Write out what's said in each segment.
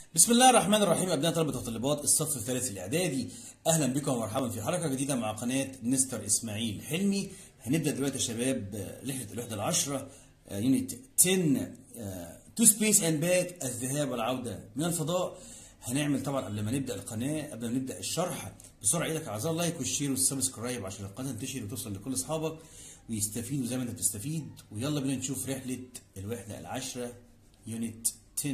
بسم الله الرحمن الرحيم أبناء طلبة وطالبات الصف الثالث الإعدادي أهلا بكم ومرحبا في حلقة جديدة مع قناة مستر إسماعيل حلمي هنبدأ دلوقتي يا شباب رحلة الوحدة العشرة يونت 10 تو سبيس اند باك الذهاب والعودة من الفضاء هنعمل طبعا قبل ما نبدأ القناة قبل ما نبدأ الشرح بسرعة إيدك أعزائي اللايك والشير والسبسكرايب عشان القناة تنتشر وتوصل لكل أصحابك ويستفيدوا زي ما أنت بتستفيد ويلا بينا نشوف رحلة الوحدة العشرة يونت 10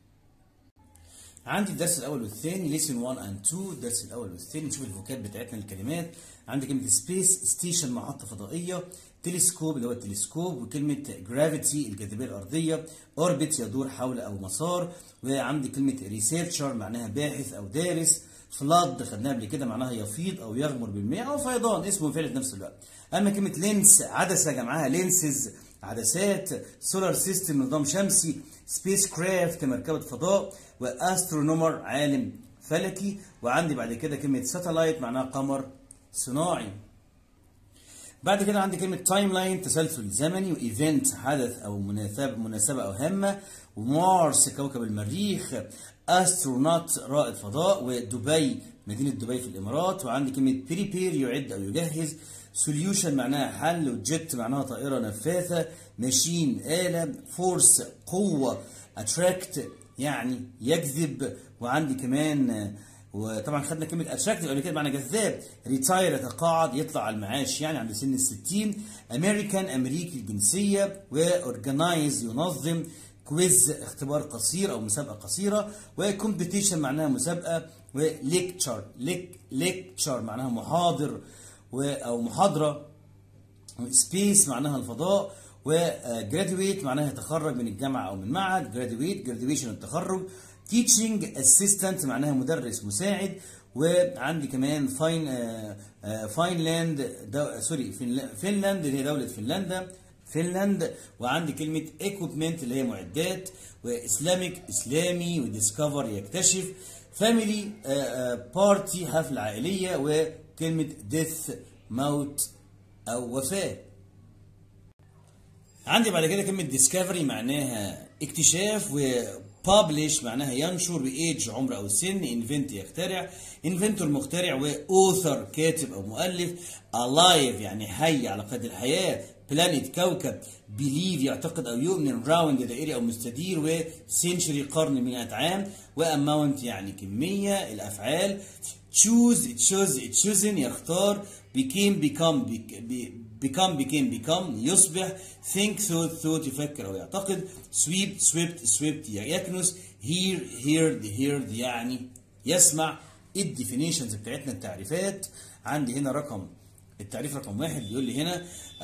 عندي الدرس الاول والثاني ليسن 1 اند 2 الدرس الاول والثاني نشوف الفوكاب بتاعتنا الكلمات عندي كلمه سبيس ستيشن محطه فضائيه تلسكوب اللي هو التلسكوب وكلمه جرافيتي الجاذبيه الارضيه اوربت يدور حول او مسار وعندي كلمه ريسيرشر معناها باحث او دارس فلاد خدناها قبل كده معناها يفيض او يغمر بالماء او فيضان اسم وفعل في نفس الوقت اما كلمه لينس عدسه جمعها لينسز عدسات سولار سيستم نظام شمسي سبيس كرافت مركبة فضاء واسترونومر عالم فلكي وعندي بعد كده كلمة ساتلايت معناها قمر صناعي بعد كده عندي كلمة تايم لاين تسلسل زمني وايفنت حدث او مناسبة مناسبة او هامة ومارس كوكب المريخ استرونوت رائد فضاء ودبي مدينة دبي في الامارات وعندي كلمة بريبير يعد او يجهز سوليوشن معناها حل وجيت معناها طائرة نفاثة ماشين آلة فورس قوة اتراكت يعني يجذب وعندي كمان وطبعا خدنا كلمة اتراكت قبل كده معنى جذاب ريتاير يتقاعد يطلع على المعاش يعني عند سن الستين امريكان امريكي الجنسية واورجنايز ينظم كويز اختبار قصير او مسابقة قصيرة وكومبيتيشن معناها مسابقة وليكتشر ليك ليكتشر معناها محاضر او محاضره سبيس معناها الفضاء وجراديويت معناها يتخرج من الجامعه او من معهد جراديويت جراديويشن التخرج تيتشنج اسيستنت معناها مدرس مساعد وعندي كمان فاين فاينلاند دو سوري فنلاند اللي هي دوله فنلندا فنلاند وعندي كلمه ايكوبمنت اللي هي معدات واسلاميك اسلامي وديسكفر يكتشف فاميلي بارتي حفله عائليه و كلمة death موت أو وفاة عندي بعد كده كلمة discovery معناها اكتشاف و publish معناها ينشر بإيج عمر أو سن invent يخترع inventor مخترع و author كاتب أو مؤلف alive يعني حي على قيد الحياة planet كوكب believe يعتقد أو يؤمن round دائري أو مستدير و century قرن من عام و amount يعني كمية الأفعال choose choose chosen يختار became become become became become يصبح think thought thought يفكر أو يعتقد sweep swept swept يكنس hear heard heard يعني يسمع الديفينيشنز بتاعتنا التعريفات عندي هنا رقم التعريف رقم واحد بيقول لي هنا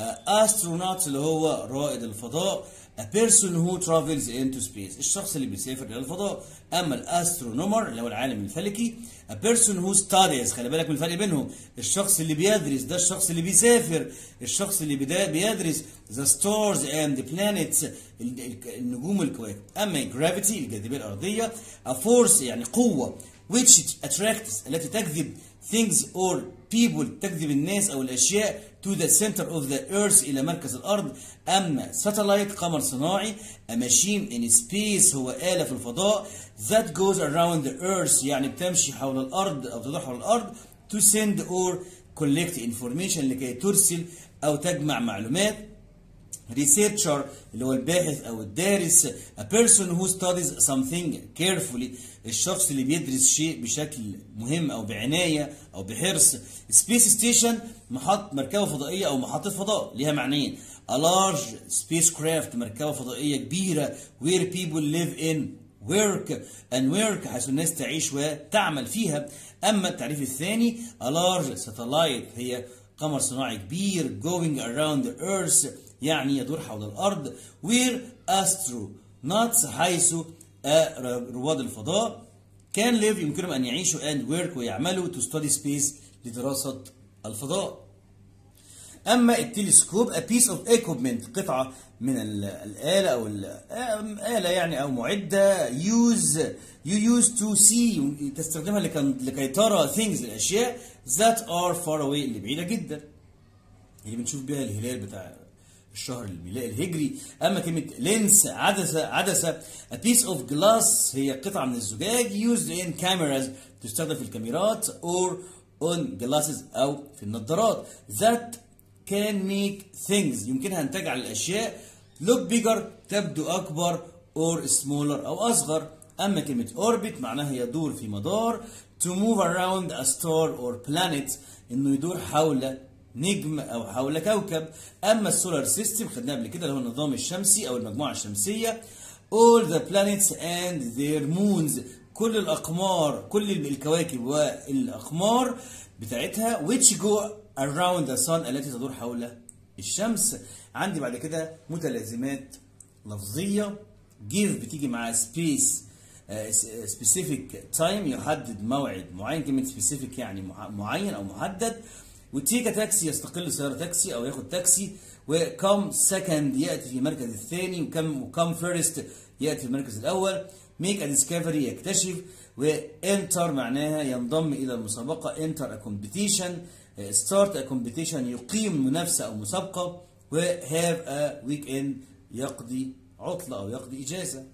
استرونوت اللي هو رائد الفضاء a person who travels into space الشخص اللي بيسافر الى الفضاء اما الاسترونومر اللي هو العالم الفلكي a person who studies خلي بالك من الفرق بينهم الشخص اللي بيدرس ده الشخص اللي بيسافر الشخص اللي بيدرس the stars and the planets النجوم والكواكب اما gravity الجاذبيه الارضيه a force يعني قوه which attracts التي تجذب things or people تجذب الناس او الاشياء to the center of the earth الى مركز الارض اما satellite قمر صناعي a machine in space هو آلة في الفضاء that goes around the earth يعني بتمشي حول الارض او تدور حول الارض to send or collect information لكي ترسل او تجمع معلومات researcher اللي هو الباحث او الدارس a person who studies something carefully الشخص اللي بيدرس شيء بشكل مهم او بعنايه او بحرص space station محط مركبه فضائيه او محطه فضاء ليها معنيين a large spacecraft مركبه فضائيه كبيره where people live in work and work حيث الناس تعيش وتعمل فيها اما التعريف الثاني a large satellite هي قمر صناعي كبير going around the earth يعني يدور حول الأرض where astronauts حيث رواد الفضاء can live يمكنهم أن يعيشوا and work ويعملوا to study space لدراسة الفضاء أما التلسكوب a piece of equipment قطعة من الآلة أو الآلة يعني أو معدة use you use to see تستخدمها لكي ترى things الأشياء that are far away اللي بعيدة جدا اللي بنشوف بيها الهلال بتاع الشهر الميلادي الهجري اما كلمه لينس عدسه عدسه a piece of glass هي قطعه من الزجاج used in cameras تستخدم في الكاميرات or on glasses او في النظارات that can make things يمكنها ان تجعل الاشياء look bigger تبدو اكبر or smaller او اصغر اما كلمه orbit معناها يدور في مدار to move around a star or planet انه يدور حول نجم او حول كوكب اما السولار سيستم خدناه قبل كده اللي هو النظام الشمسي او المجموعه الشمسيه all the planets and their moons كل الاقمار كل الكواكب والاقمار بتاعتها which go around the sun التي تدور حول الشمس عندي بعد كده متلازمات لفظيه give بتيجي مع space specific time يحدد موعد معين كلمه specific يعني معين او محدد وتيجا تاكسي يستقل سيارة تاكسي أو ياخد تاكسي وكم سكند يأتي في المركز الثاني وكم وكم فيرست يأتي في المركز الأول ميك ا ديسكفري يكتشف وانتر معناها ينضم إلى المسابقة انتر ا كومبيتيشن ستارت ا كومبيتيشن يقيم منافسة أو مسابقة وهاف ا ويك اند يقضي عطلة أو يقضي إجازة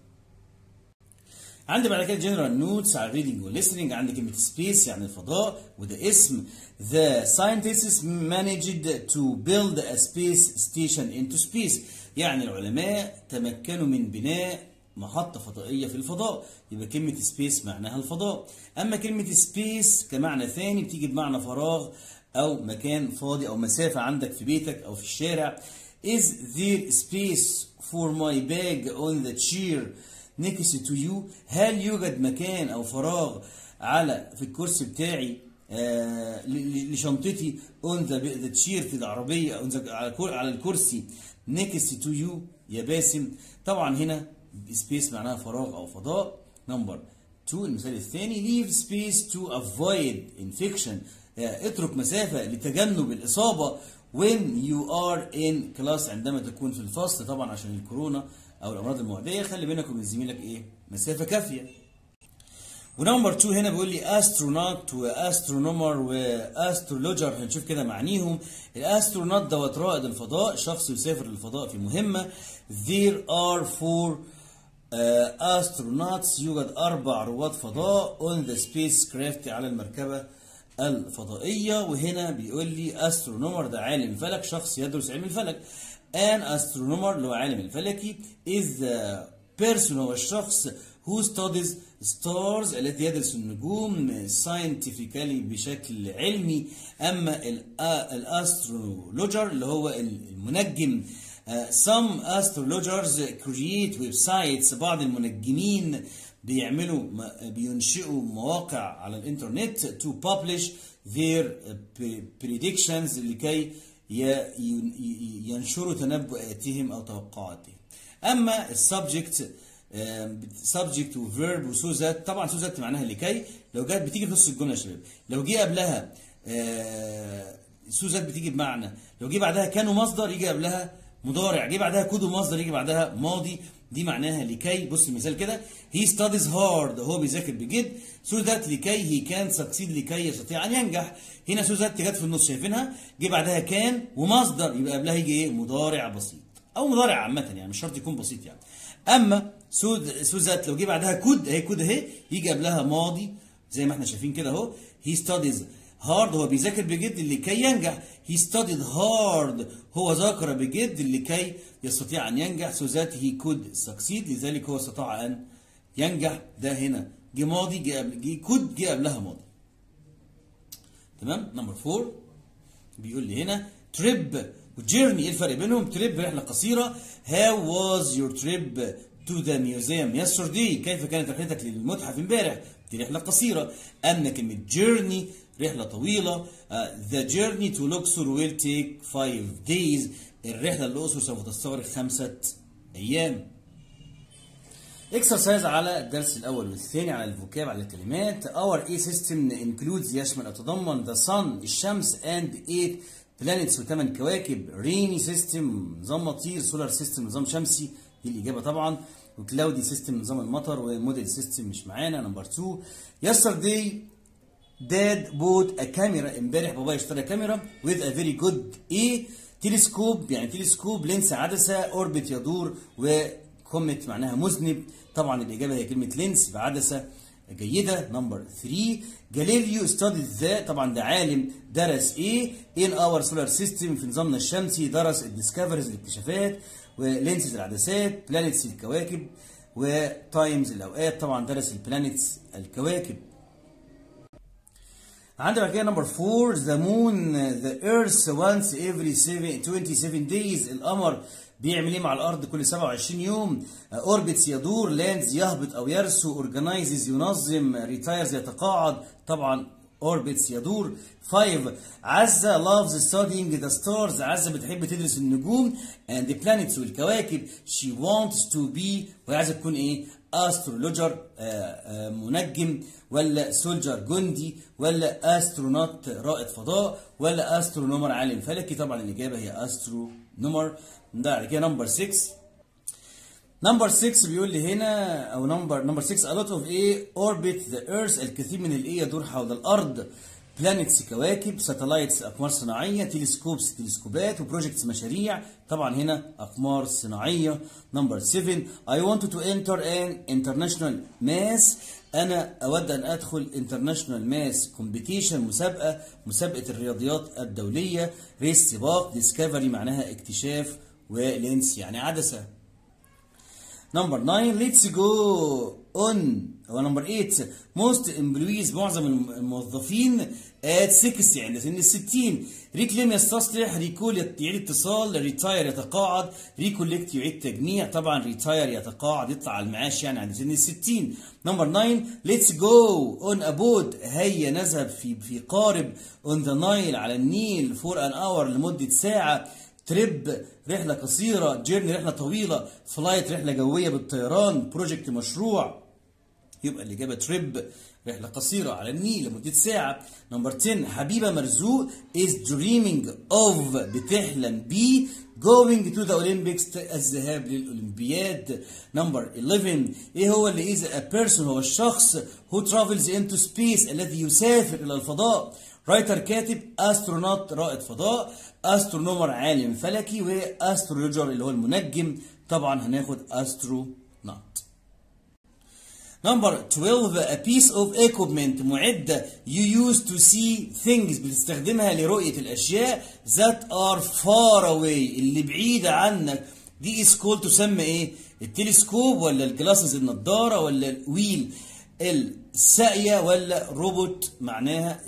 عندي بعد كده جنرال نوتس على الريدنج والlistening عندي كلمة سبيس يعني الفضاء وده اسم The scientists managed to build a space station into space يعني العلماء تمكنوا من بناء محطة فضائية في الفضاء يبقى كلمة سبيس معناها الفضاء أما كلمة سبيس كمعنى ثاني بتيجي بمعنى فراغ أو مكان فاضي أو مسافة عندك في بيتك أو في الشارع Is there space for my bag on the chair next to you هل يوجد مكان او فراغ على في الكرسي بتاعي آه لشنطتي on the, the chair في العربيه او على الكرسي next to you يا باسم طبعا هنا سبيس معناها فراغ او فضاء نمبر 2 المثال الثاني leave space to avoid infection آه اترك مسافه لتجنب الاصابه when you are in class عندما تكون في الفصل طبعا عشان الكورونا او الامراض المعديه خلي بينك وبين زميلك ايه مسافه كافيه ونمبر 2 هنا بيقول لي استرونوت واسترونومر واسترولوجر هنشوف كده معانيهم الاسترونوت دوت رائد الفضاء شخص يسافر للفضاء في مهمه there are four uh, astronauts يوجد اربع رواد فضاء on the spacecraft على المركبه الفضائيه وهنا بيقول لي استرونومر ده عالم فلك شخص يدرس علم الفلك an astronomer اللي هو عالم الفلكي is the person هو الشخص who studies stars التي يدرس النجوم scientifically بشكل علمي اما الاسترولوجر اللي هو المنجم some astrologers create websites بعض المنجمين بيعملوا بينشئوا مواقع على الانترنت to publish their predictions لكي ينشروا تنبؤاتهم او توقعاتهم اما السبجكت سبجكت وفيرب وسو ذات طبعا سو ذات معناها لكي لو جت بتيجي في نص الجمله يا شباب لو جه قبلها سو ذات بتيجي بمعنى لو جه بعدها كان ومصدر يجي قبلها مضارع جه بعدها كود ومصدر يجي بعدها ماضي دي معناها لكي بص المثال كده he studies hard هو بيذاكر بجد so that لكي he can succeed لكي يستطيع ان ينجح هنا so that جت في النص شايفينها جه بعدها كان ومصدر يبقى قبلها يجي ايه مضارع بسيط او مضارع عامه يعني مش شرط يكون بسيط يعني اما سو سو ذات لو جه بعدها كود اهي كود اهي يجي قبلها ماضي زي ما احنا شايفين كده اهو he studies hard هو بيذاكر بجد لكي ينجح he studied hard هو ذاكر بجد لكي يستطيع أن ينجح so that he could succeed لذلك هو استطاع أن ينجح ده هنا جه ماضي جه قبل جه كود جه قبلها ماضي تمام نمبر 4 بيقول لي هنا تريب وجيرني ايه الفرق بينهم تريب رحله قصيره how was your trip to the museum yesterday كيف كانت رحلتك للمتحف امبارح دي رحله قصيره اما كلمه journey رحله طويله uh, the journey to Luxor will take five days الرحله للاقصر سوف تستغرق خمسه ايام اكسرسايز على الدرس الاول والثاني على الفوكاب على الكلمات اور اي سيستم انكلودز يشمل يتضمن ذا sun الشمس اند 8 بلانيتس وثمان كواكب ريني سيستم نظام مطير سولار سيستم نظام شمسي دي الاجابه طبعا وكلاودي سيستم نظام المطر وموديل سيستم مش معانا نمبر 2 يسترداي داد بوت ا كاميرا امبارح بابا اشترى كاميرا with a very good ايه تلسكوب يعني تلسكوب لينس عدسة اوربت يدور وكومت معناها مذنب طبعا الإجابة هي كلمة لينس بعدسة جيدة نمبر 3 جاليليو ستادي ذا طبعا ده عالم درس ايه ان اور سولار سيستم في نظامنا الشمسي درس الديسكفرز الاكتشافات ولينسز العدسات بلانيتس الكواكب وتايمز الاوقات طبعا درس البلانيتس الكواكب عندنا بعد كده نمبر 4 ذا مون ذا ايرث وانس افري 27 دايز القمر بيعمل ايه مع الارض كل 27 يوم اوربتس يدور لاندز يهبط او يرسو اورجنايزز ينظم ريتايرز يتقاعد طبعا اوربتس يدور 5 عزة loves studying the stars عزة بتحب تدرس النجوم and the planets والكواكب she wants to be وهي عايزة تكون ايه استرولوجر منجم ولا سولجر جندي ولا استرونوت رائد فضاء ولا استرونومر عالم فلكي طبعا الاجابه هي استرونومر ده على كده نمبر 6 نمبر 6 بيقول لي هنا او نمبر نمبر 6 a lot of ايه orbit the earth الكثير من الايه يدور حول الارض بلانيتس كواكب ساتلايتس اقمار صناعيه تلسكوبس تلسكوبات وبروجكتس مشاريع طبعا هنا اقمار صناعيه نمبر 7 I wanted to enter an international mass انا اود ان ادخل international mass competition مسابقه مسابقه الرياضيات الدوليه ريس سباق ديسكفري معناها اكتشاف ولينس يعني عدسه نمبر 9 ليتس جو اون هو نمبر 8 موست امبلويز معظم الموظفين ات 60 عند سن ال 60 ريكليم يستصلح ريكول يعيد اتصال ريتاير يتقاعد ريكولكت يعيد تجميع طبعا ريتاير يتقاعد يطلع على المعاش يعني عند سن ال 60 نمبر 9 ليتس جو اون ابود هيا نذهب في في قارب اون ذا نايل على النيل فور ان اور لمده ساعه تريب رحله قصيره جيرني رحله طويله فلايت رحله جويه بالطيران بروجكت مشروع يبقى الاجابه تريب رحله قصيره على النيل لمده ساعه نمبر 10 حبيبه مرزوق is dreaming of بتحلم ب going to the Olympics الذهاب للأولمبياد نمبر 11 ايه هو اللي is a person هو الشخص who travels into space الذي يسافر إلى الفضاء رايتر كاتب استرونوت رائد فضاء استرونومر عالم فلكي واسترولوجر اللي هو المنجم طبعا هناخد استرونوت نمبر 12 a piece of equipment معدة you use to see things بتستخدمها لرؤية الأشياء that are far away اللي بعيدة عنك دي is called تسمى ايه التلسكوب ولا الجلاسز النضارة ولا الويل الساقية ولا روبوت معناها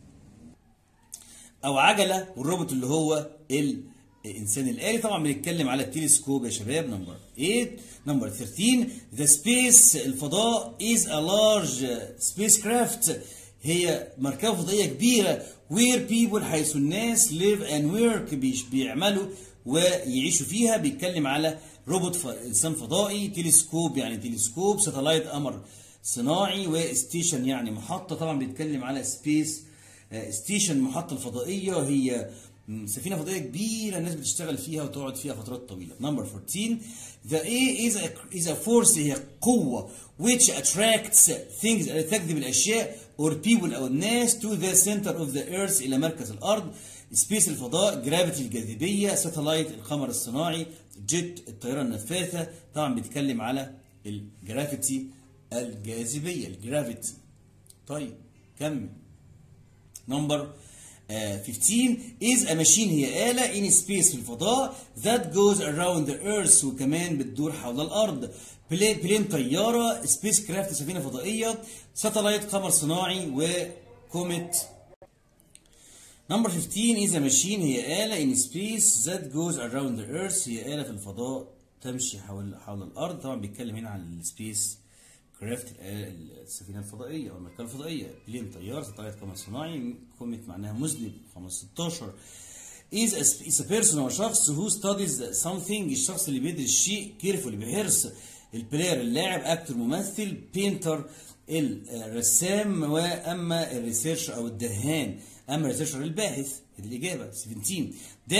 او عجله والروبوت اللي هو الانسان الالي طبعا بنتكلم على التلسكوب يا شباب نمبر 8 نمبر 13 ذا سبيس الفضاء از ا لارج سبيس كرافت هي مركبه فضائيه كبيره وير بيبل حيث الناس ليف اند ورك بيعملوا ويعيشوا فيها بيتكلم على روبوت ف... انسان فضائي تلسكوب يعني تلسكوب ساتلايت قمر صناعي وستيشن يعني محطه طبعا بيتكلم على سبيس ستيشن محطة الفضائية هي سفينة فضائية كبيرة الناس بتشتغل فيها وتقعد فيها فترات طويلة. نمبر 14 The A is a, is a force هي قوة which attracts things التي تجذب الأشياء or people أو الناس to the center of the earth إلى مركز الأرض. سبيس الفضاء جرافيتي الجاذبية ساتلايت القمر الصناعي جيت الطيارة النفاثة طبعا بيتكلم على الجرافيتي الجاذبية الجرافيتي. طيب كمل. نمبر 15 is a machine هي آلة in space في الفضاء that goes around the earth وكمان بتدور حول الأرض بلين, بلين طيارة سبيس كرافت سفينة فضائية ساتلايت قمر صناعي وكوميت نمبر 15 is a machine هي آلة in space that goes around the earth هي آلة في الفضاء تمشي حول حول الأرض طبعا بيتكلم هنا عن السبيس كرافت السفينه الفضائيه او المركبه الفضائيه بلين طيار ساتلايت قمر صناعي كوميت معناها مذنب 15 is a, is a person هو شخص who studies something الشخص اللي بيدرس شيء كيرفول بيحرص البلاير اللاعب اكتور ممثل بينتر الرسام واما الريسيرش او الدهان اما الريسيرشر الباحث دي الاجابه 17 that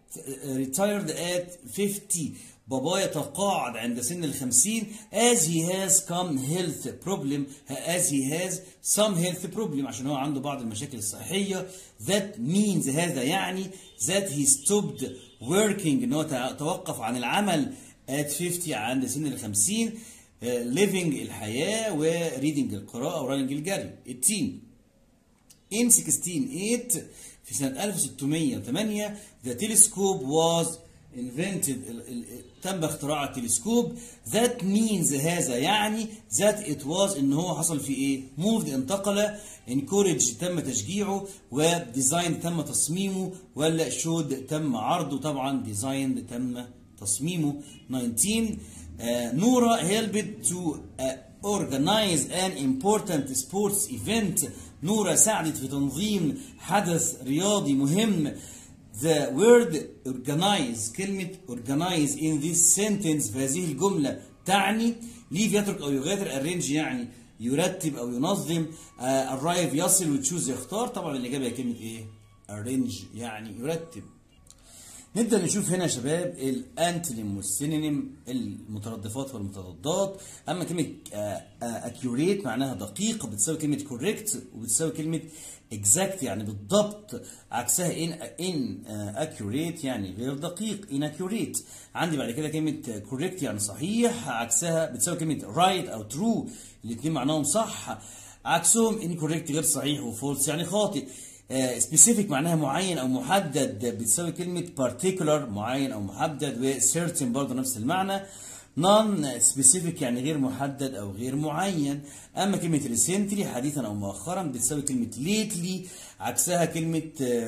retired at 50 بابا يتقاعد عند سن الخمسين as he has come health problem as he has some health problem عشان هو عنده بعض المشاكل الصحية that means هذا يعني that he stopped working ان هو توقف عن العمل at 50 عند سن الخمسين uh, living الحياة و reading القراءة و running الجري 18 in 16 في سنة 1608 the telescope was invented تم اختراع التلسكوب that means هذا يعني that it was ان هو حصل في ايه moved انتقل encourage تم تشجيعه و design تم تصميمه ولا showed تم عرضه طبعا design تم تصميمه 19 uh, نورا helped to uh, organize an important sports event نورا ساعدت في تنظيم حدث رياضي مهم The word organize كلمة organize in this sentence في هذه الجملة تعني leave يترك أو يغادر arrange يعني يرتب أو ينظم uh, arrive يصل وتشوز يختار طبعا الإجابة هي كلمة إيه؟ arrange يعني يرتب نبدا نشوف هنا يا شباب الانتونيم والسينونيم المترادفات والمتضادات اما كلمه اكيوريت معناها دقيق بتساوي كلمه كوريكت وبتساوي كلمه exact يعني بالضبط عكسها in in accurate يعني غير دقيق inaccurate عندي بعد كده كلمة correct يعني صحيح عكسها بتساوي كلمة right أو true الاثنين معناهم صح عكسهم incorrect غير صحيح وفولس يعني خاطئ سبيسيفيك معناها معين او محدد بتساوي كلمه particular معين او محدد و certain برضه نفس المعنى non specific يعني غير محدد او غير معين اما كلمه recently حديثا او مؤخرا بتساوي كلمه lately عكسها كلمه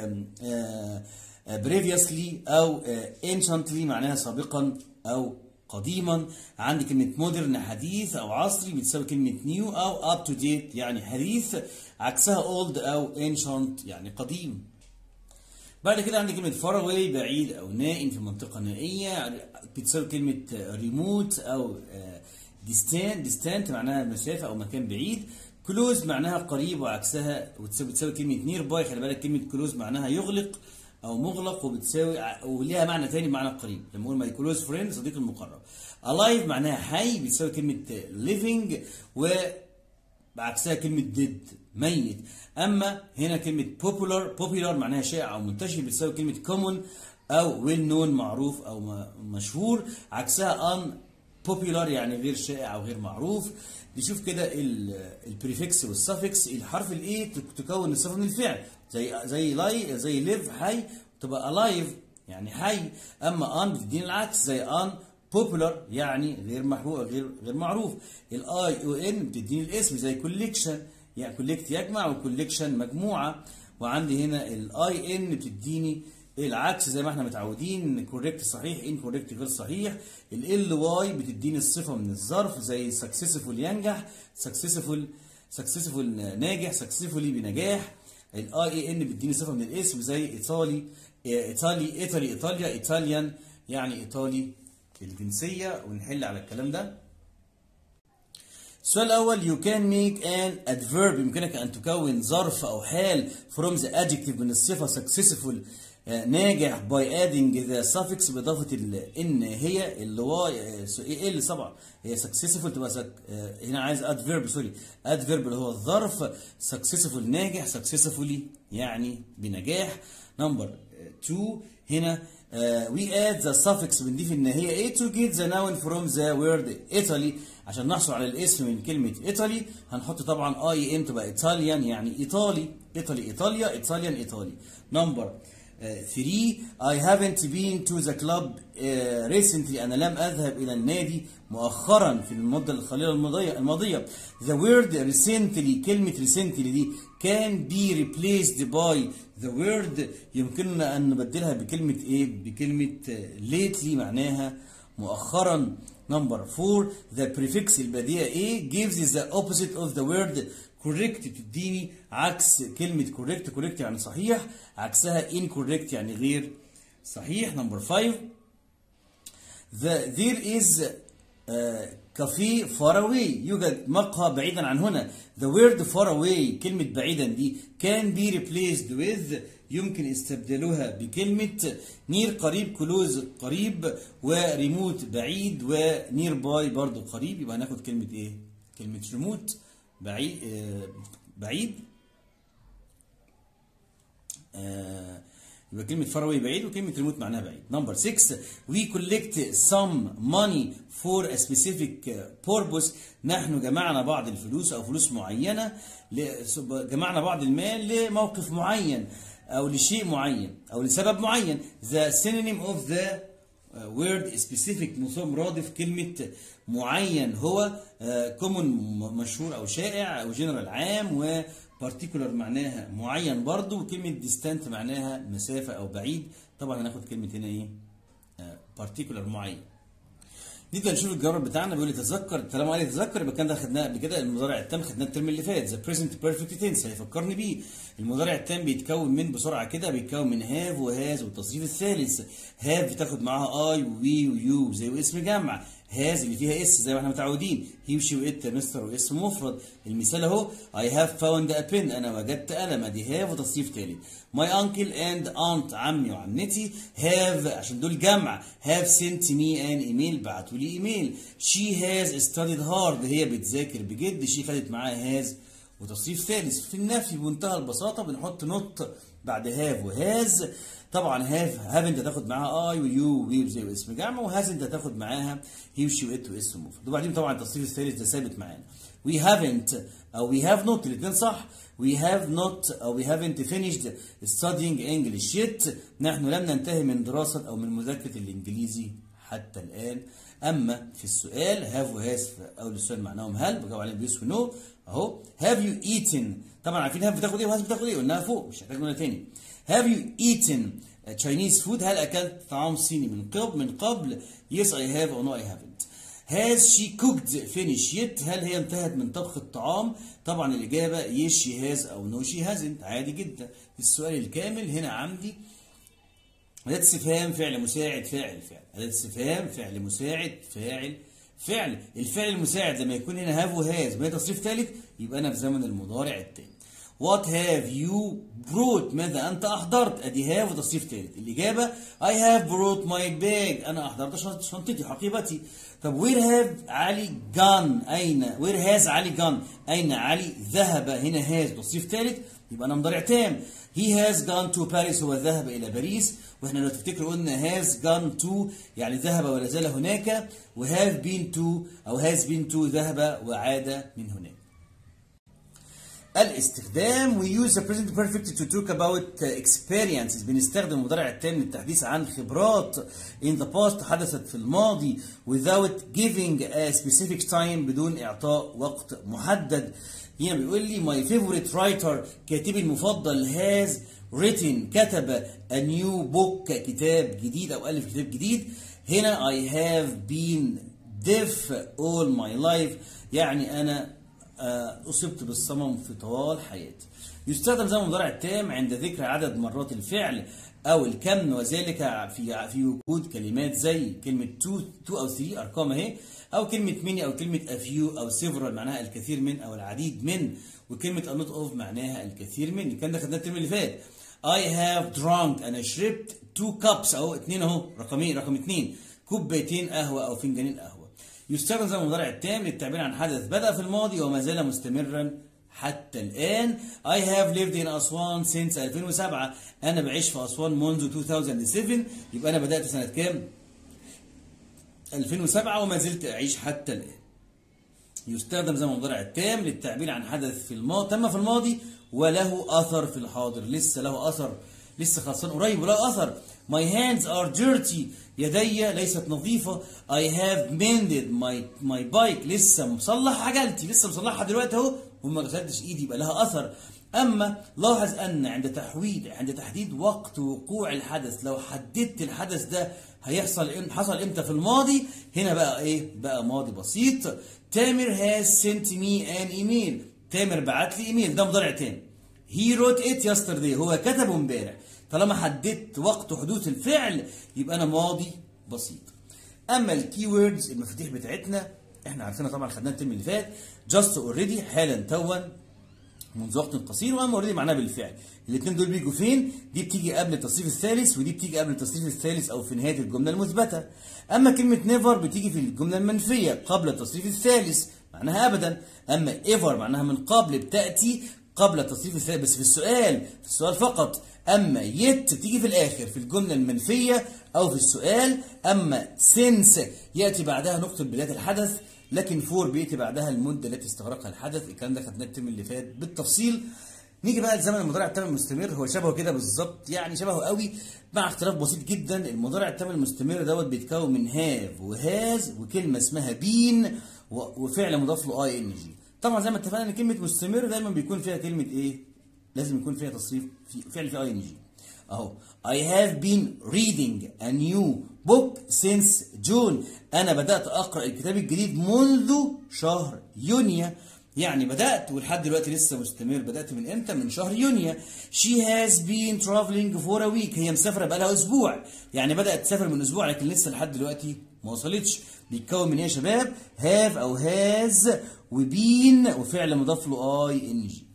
previously او anciently معناها سابقا او قديما عندي كلمة مودرن حديث أو عصري بتساوي كلمة نيو أو up to date يعني حديث عكسها old أو ancient يعني قديم بعد كده عندي كلمة far away بعيد أو نائم في منطقة نائية بتساوي كلمة remote أو distant distant معناها مسافة أو مكان بعيد close معناها قريب وعكسها وبتساوي كلمة nearby خلي بالك كلمة close معناها يغلق او مغلق وبتساوي وليها معنى تاني بمعنى قريب لما اقول ماي كلوز فريند صديق المقرب الايف معناها حي بتساوي كلمه living وبعكسها كلمه dead ميت اما هنا كلمه popular popular معناها شائع او منتشر بتساوي كلمه common او well known معروف او مشهور عكسها un popular يعني غير شائع او غير معروف نشوف كده البريفكس والسفكس الحرف الايه تكون الصفه من الفعل زي زي لاي زي ليف حي تبقى الايف يعني حي اما ان بتديني العكس زي ان بوبولار يعني غير محبوب غير غير معروف الاي او ان بتديني الاسم زي كوليكشن يعني كوليكت يجمع وكوليكشن مجموعه وعندي هنا الاي ان بتديني العكس زي ما احنا متعودين كوريكت صحيح ان كوريكت غير صحيح ال واي بتديني الصفه من الظرف زي سكسسفول ينجح سكسسفول سكسسفول ناجح سكسسفولي بنجاح الاي اي ان بتديني صفه من الاسم زي ايطالي ايطالي ايطالي ايطاليا ايطاليان يعني ايطالي الجنسيه ونحل على الكلام ده السؤال الأول you can make an adverb يمكنك أن تكون ظرف أو حال from the adjective من الصفة successful ناجح by adding the suffix بإضافة إن هي اللي هو إيه اللي طبعا هي successful تبقى سك... هنا عايز adverb سوري adverb اللي هو الظرف successful ناجح successfully يعني بنجاح نمبر 2 هنا uh, we add the suffix بنضيف ان هي ايه to get the noun from the word Italy عشان نحصل على الاسم من كلمة إيطالي هنحط طبعا اي ام تبقى ايطاليان يعني ايطالي ايطالي ايطاليا ايطاليان ايطالي نمبر 3 I haven't been to the club uh, recently أنا لم أذهب إلى النادي مؤخرا في المدة القليلة الماضية الماضية the word recently كلمة recently دي can be replaced by the word يمكننا أن نبدلها بكلمة إيه بكلمة lately معناها مؤخرا نمبر 4 the prefix البديهة إيه gives the opposite of the word correct تديني عكس كلمة correct correct يعني صحيح عكسها incorrect يعني غير صحيح نمبر 5 the there is uh, كافيه far away يوجد مقهى بعيدا عن هنا the word far away كلمة بعيدا دي can be replaced with يمكن استبدالها بكلمة نير قريب كلوز قريب وريموت بعيد ونير باي برضو قريب يبقى هناخد كلمة ايه؟ كلمة ريموت بعيد آه بعيد آه يبقى كلمة far away بعيد وكلمة ريموت معناها بعيد. نمبر 6 we collect some money for a specific purpose نحن جمعنا بعض الفلوس أو فلوس معينة جمعنا بعض المال لموقف معين أو لشيء معين أو لسبب معين. The synonym of the word specific مرادف كلمة معين هو common مشهور أو شائع أو general عام و particular معناها معين برضو وكلمة distant معناها مسافة أو بعيد طبعا هناخد كلمة هنا إيه particular معين نبدا نشوف الجواب بتاعنا بيقول لي تذكر طالما قال لي تذكر يبقى كان ده خدناه قبل كده المضارع التام خدناه الترم اللي فات ذا بريزنت بيرفكت تنس هيفكرني بيه المضارع التام بيتكون من بسرعه كده بيتكون من هاف وهاز والتصريف الثالث هاف بتاخد معاها اي وي ويو زي اسم جمع هاز اللي فيها اس زي ما احنا متعودين هي وشي وات مستر واسم مفرد المثال اهو اي هاف فاوند ا بين انا وجدت قلم ادي هاف وتصريف ثالث ماي انكل اند انت عمي وعمتي هاف عشان دول جمع هاف سنت مي ان ايميل بعتوا لي ايميل شي هاز ستاديد هارد هي بتذاكر بجد شي خدت معاها هاز وتصريف ثالث في النفي بمنتهى البساطه بنحط نوت بعد هاف وهاز طبعا هاف هاف انت تاخد معاها اي ويو وي زي اسم جمع وهاز انت تاخد معاها هي وشي وات واسم مفرد وبعدين طبعا التصريف الثالث ده ثابت معانا we haven't او we have not الاثنين صح we have not او we haven't finished studying English yet نحن لم ننتهي من دراسة او من مذاكرة الانجليزي حتى الان اما في السؤال have وهاز في اول السؤال معناهم هل بجاوب عليهم بيس ونو اهو have you eaten طبعا عارفين have بتاخد ايه وهاز بتاخد ايه قلناها فوق مش هحتاج نقولها تاني have you eaten Chinese food هل اكلت طعام صيني من قبل من قبل yes I have or no I haven't Has she cooked finish yet؟ هل هي انتهت من طبخ الطعام؟ طبعا الإجابة yes she has أو no she hasn't عادي جدا. السؤال الكامل هنا عندي أداة استفهام فعل مساعد فاعل فعل. أداة استفهام فعل مساعد فاعل فعل. الفعل المساعد لما يكون هنا have وهاز وهي تصريف ثالث يبقى أنا في زمن المضارع التاني. What have you brought ماذا أنت أحضرت أدي have وتصريف ثالث الإجابة I have brought my bag أنا أحضرت شنطتي حقيبتي طب where have علي gone أين where has علي gone أين علي ذهب هنا has تصريف ثالث يبقى أنا مضارع تام he has gone to Paris هو ذهب إلى باريس واحنا لو تفتكروا قلنا has gone to يعني ذهب ولا زال هناك و have been to أو has been to ذهب وعاد من هناك الاستخدام we use the present perfect to talk about experiences بنستخدم المضارع التام للتحديث عن خبرات in the past حدثت في الماضي without giving a specific time بدون إعطاء وقت محدد هنا بيقول لي my favorite writer كاتبي المفضل has written كتب a new book كتاب جديد أو ألف كتاب جديد هنا I have been deaf all my life يعني أنا أصبت بالصمم في طوال حياتي. يستخدم زمن المضارع التام عند ذكر عدد مرات الفعل أو الكم وذلك في في وجود كلمات زي كلمة تو تو أو ثري أرقام أهي أو كلمة ميني أو كلمة أفيو أو سيفرال معناها الكثير من أو العديد من وكلمة a lot of معناها الكثير من كان ده خدناه الترم اللي فات. I have drunk أنا شربت two cups أهو اتنين أهو رقمين رقم اتنين كوبايتين قهوة أو فنجانين قهوة. يستخدم زمن المضارع التام للتعبير عن حدث بدأ في الماضي وما زال مستمرا حتى الآن I have lived in أسوان since 2007 أنا بعيش في أسوان منذ 2007 يبقى أنا بدأت سنة كام؟ 2007 وما زلت أعيش حتى الآن يستخدم زمن المضارع التام للتعبير عن حدث في الماضي تم في الماضي وله أثر في الحاضر لسه له أثر لسه خلصان قريب وله أثر My hands are dirty يدي ليست نظيفة I have mended my, my bike لسه مصلح عجلتي لسه مصلحها دلوقتي اهو وما غسلتش ايدي يبقى لها اثر اما لاحظ ان عند تحويد عند تحديد وقت وقوع الحدث لو حددت الحدث ده هيحصل حصل امتى في الماضي هنا بقى ايه بقى ماضي بسيط تامر has sent me an email تامر بعت لي ايميل ده مضارع تاني he wrote it yesterday هو كتبه امبارح طالما حددت وقت حدوث الفعل يبقى انا ماضي بسيط اما الكي ووردز المفاتيح بتاعتنا احنا عارفينها طبعا خدناها الترم اللي فات جاست اوريدي حالا توا منذ وقت قصير واما اوريدي معناها بالفعل الاثنين دول بيجوا فين دي بتيجي قبل التصريف الثالث ودي بتيجي قبل التصريف الثالث او في نهايه الجمله المثبته اما كلمه نيفر بتيجي في الجمله المنفيه قبل التصريف الثالث معناها ابدا اما ايفر معناها من قبل بتاتي قبل التصريف الثالث بس في السؤال في السؤال فقط اما يت بتيجي في الاخر في الجمله المنفيه او في السؤال اما سينس ياتي بعدها نقطه بدايه الحدث لكن فور بياتي بعدها المده التي استغرقها الحدث الكلام ده خدناه الترم اللي فات بالتفصيل نيجي بقى لزمن المضارع التام المستمر هو شبهه كده بالظبط يعني شبهه قوي مع اختلاف بسيط جدا المضارع التام المستمر دوت بيتكون من هاف وهاز وكلمه اسمها بين وفعل مضاف له اي ان جي طبعا زي ما اتفقنا ان كلمه مستمر دايما بيكون فيها كلمه ايه لازم يكون فيها تصريف في فعل في اي ان جي اهو I have been reading a new book since June انا بدات اقرا الكتاب الجديد منذ شهر يونيو يعني بدات ولحد دلوقتي لسه مستمر بدات من امتى من شهر يونيو she has been traveling for a week هي مسافره بقالها اسبوع يعني بدات تسافر من اسبوع لكن لسه لحد دلوقتي ما وصلتش بيتكون من ايه يا شباب have او has وبين وفعل مضاف له اي ان جي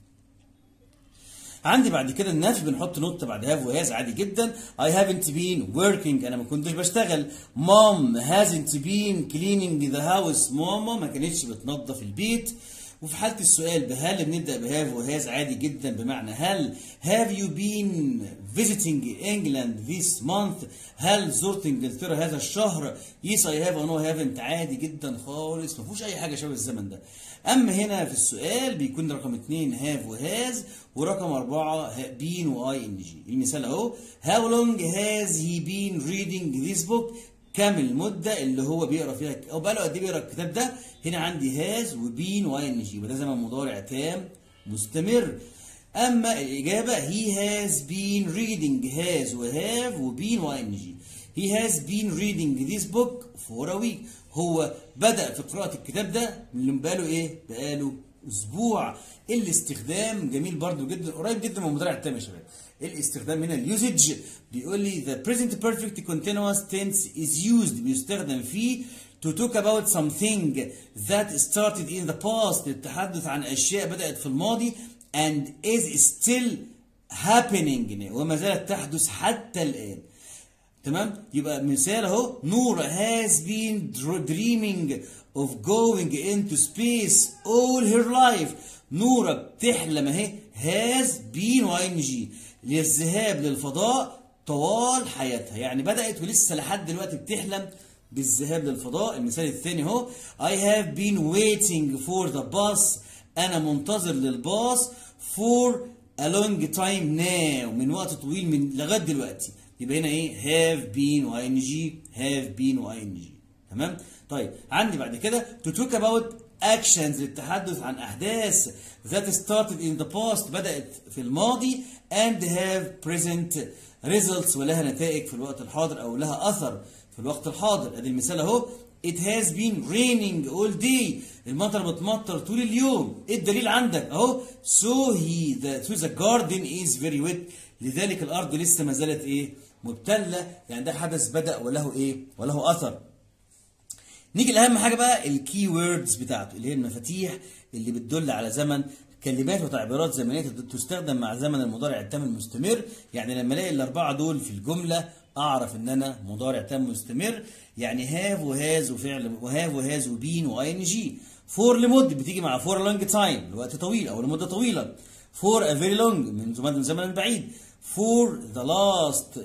عندي بعد كده النفي بنحط نقطة بعد هاف وهاز عادي جدا I haven't been working أنا ما كنتش بشتغل mom hasn't been cleaning the house ماما ما كانتش بتنظف البيت وفي حالة السؤال بهل بنبدأ بهاف وهاز عادي جدا بمعنى هل have you been visiting England this month هل زرت انجلترا هذا الشهر yes I have or no haven't عادي جدا خالص ما فيهوش أي حاجة شبه الزمن ده أما هنا في السؤال بيكون رقم اتنين have وهاز ورقم أربعة بين وآي إن جي المثال أهو how long has he been reading this book كم المدة اللي هو بيقرا فيها أو بقاله قد إيه بيقرا الكتاب ده هنا عندي هاز وبين وآي إن جي وده زمن مضارع تام مستمر أما الإجابة he has been reading has وهاف وبين وآي إن جي he has been reading this book for a week هو بدأ في قراءة الكتاب ده من بقاله إيه؟ بقاله اسبوع الاستخدام جميل برضو جدا قريب جدا من المضارع التام يا شباب الاستخدام هنا اليوزج بيقول لي the present perfect continuous tense is used بيستخدم فيه to talk about something that started in the past للتحدث عن اشياء بدات في الماضي and is still happening وما زالت تحدث حتى الان تمام يبقى مثال اهو نور has been dreaming of going into space all her life نورة بتحلم اهي has been وان جي للذهاب للفضاء طوال حياتها يعني بدأت ولسه لحد دلوقتي بتحلم بالذهاب للفضاء المثال الثاني اهو I have been waiting for the bus أنا منتظر للباص for a long time now من وقت طويل من لغاية دلوقتي يبقى هنا ايه have been وان جي have been وان جي تمام طيب عندي بعد كده to talk about actions للتحدث عن أحداث that started in the past بدأت في الماضي and have present results ولها نتائج في الوقت الحاضر أو لها أثر في الوقت الحاضر أدي المثال أهو It has been raining all day المطر بتمطر طول اليوم ايه الدليل عندك اهو so he the, so the garden is very wet لذلك الارض لسه ما زالت ايه مبتله يعني ده حدث بدا وله ايه وله اثر نيجي لاهم حاجه بقى الكي ووردز بتاعته اللي هي المفاتيح اللي بتدل على زمن كلمات وتعبيرات زمنيه تستخدم مع زمن المضارع التام المستمر يعني لما الاقي الاربعه دول في الجمله اعرف ان انا مضارع تام مستمر يعني هاف وهاز وفعل وهاف وهاز وبين واي ان جي فور لمده بتيجي مع فور لونج تايم لوقت طويل او لمده طويله فور ا فيري لونج من زمن بعيد فور ذا لاست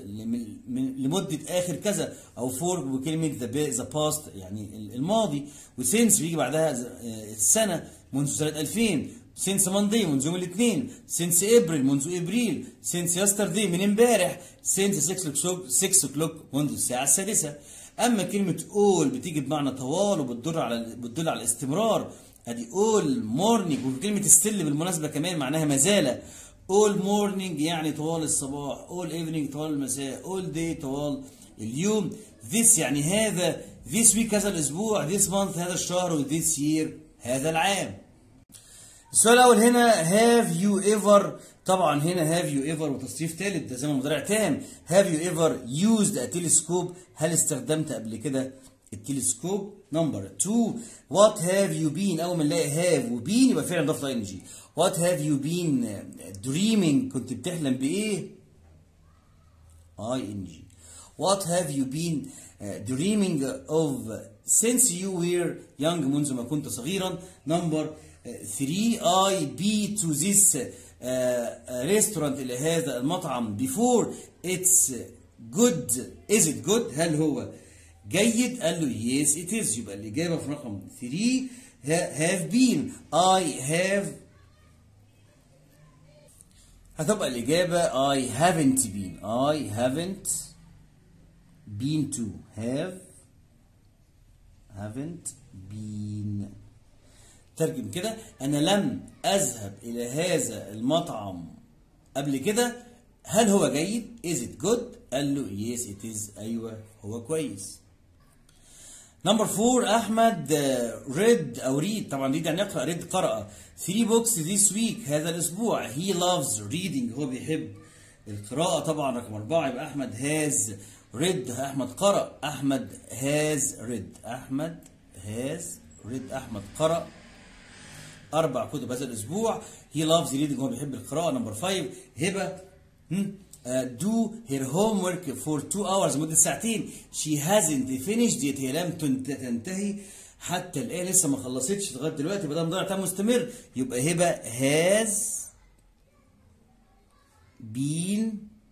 لمده اخر كذا او فور وكلمه ذا ذا باست يعني الماضي وسينس بيجي بعدها السنه منذ سنه 2000 سينس ماندي منذ يوم الاثنين سينس ابريل منذ ابريل سينس يسترداي من امبارح سينس 6 6 كلوك منذ الساعه السادسه اما كلمه اول بتيجي بمعنى طوال وبتدل على بتدل على الاستمرار ادي اول مورنينج وكلمه ستيل بالمناسبه كمان معناها ما زال all morning يعني طوال الصباح all evening طوال المساء all day طوال اليوم this يعني هذا this week هذا الأسبوع this month هذا الشهر و this year هذا العام السؤال الأول هنا have you ever طبعا هنا have you ever وتصريف ثالث ده زمن مضارع تام have you ever used a telescope هل استخدمت قبل كده التلسكوب نمبر 2 وات هاف يو بين اول ما نلاقي هاف وبين يبقى فعلا ضفت اي ان جي وات هاف يو بين دريمينج كنت بتحلم بايه اي ان جي وات هاف يو بين dreaming of since you were young منذ ما كنت صغيرا نمبر 3 I be to this uh, restaurant إلى هذا المطعم before it's good is it good هل هو جيد قال له yes it is يبقى الإجابة في رقم 3 have been I have هتبقى الإجابة I haven't been I haven't been to have haven't been ترجم كده أنا لم أذهب إلى هذا المطعم قبل كده هل هو جيد؟ Is it good؟ قال له yes it is أيوه هو كويس نمبر فور أحمد read أو read طبعا read يعني يقرأ read قرأ 3 books this week هذا الأسبوع he loves reading هو بيحب القراءة طبعا رقم أربعة يبقى أحمد has read أحمد قرأ أحمد has read أحمد has read أحمد قرأ أربع كتب هذا الأسبوع he loves reading هو بيحب القراءة نمبر 5 هبة do her homework for two hours مدة ساعتين she hasn't finished yet هي لم تنتهي حتى الآن لسه ما خلصتش لغاية دلوقتي بدل مضيع تام مستمر يبقى هبة has been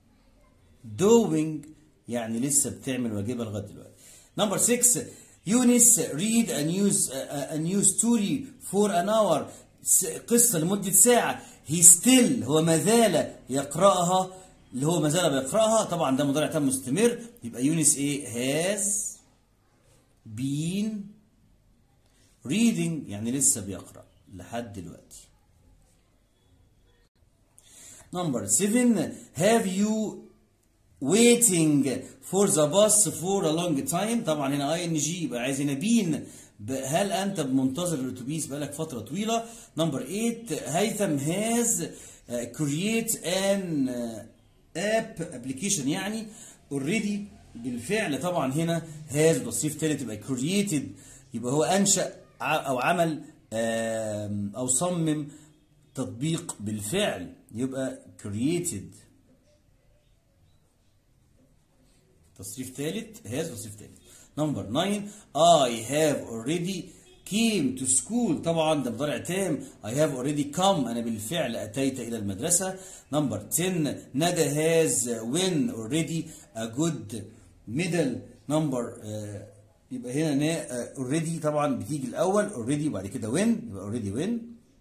doing يعني لسه بتعمل واجبها لغاية دلوقتي نمبر 6 يونس read a news a, a news story for an hour قصة لمدة ساعة he still هو ما زال يقرأها اللي هو ما زال بيقرأها طبعا ده مضارع تام مستمر يبقى يونس ايه has been reading يعني لسه بيقرأ لحد دلوقتي number 7 have you waiting for the bus for a long time طبعا هنا اي ان جي يبقى عايز هنا بين هل انت منتظر الاتوبيس بقالك فتره طويله نمبر 8 هيثم هاز create an اب ابلكيشن يعني اوريدي بالفعل طبعا هنا هاز تصريف تاني تبقى created يبقى هو انشا او عمل او صمم تطبيق بالفعل يبقى created تصريف ثالث هاز تصريف ثالث نمبر 9 I have already came to school طبعا ده مضارع تام I have already come أنا بالفعل أتيت إلى المدرسة نمبر 10 ندى has win already a good medal نمبر uh, يبقى هنا uh, already طبعا بتيجي الأول already وبعد كده win يبقى already win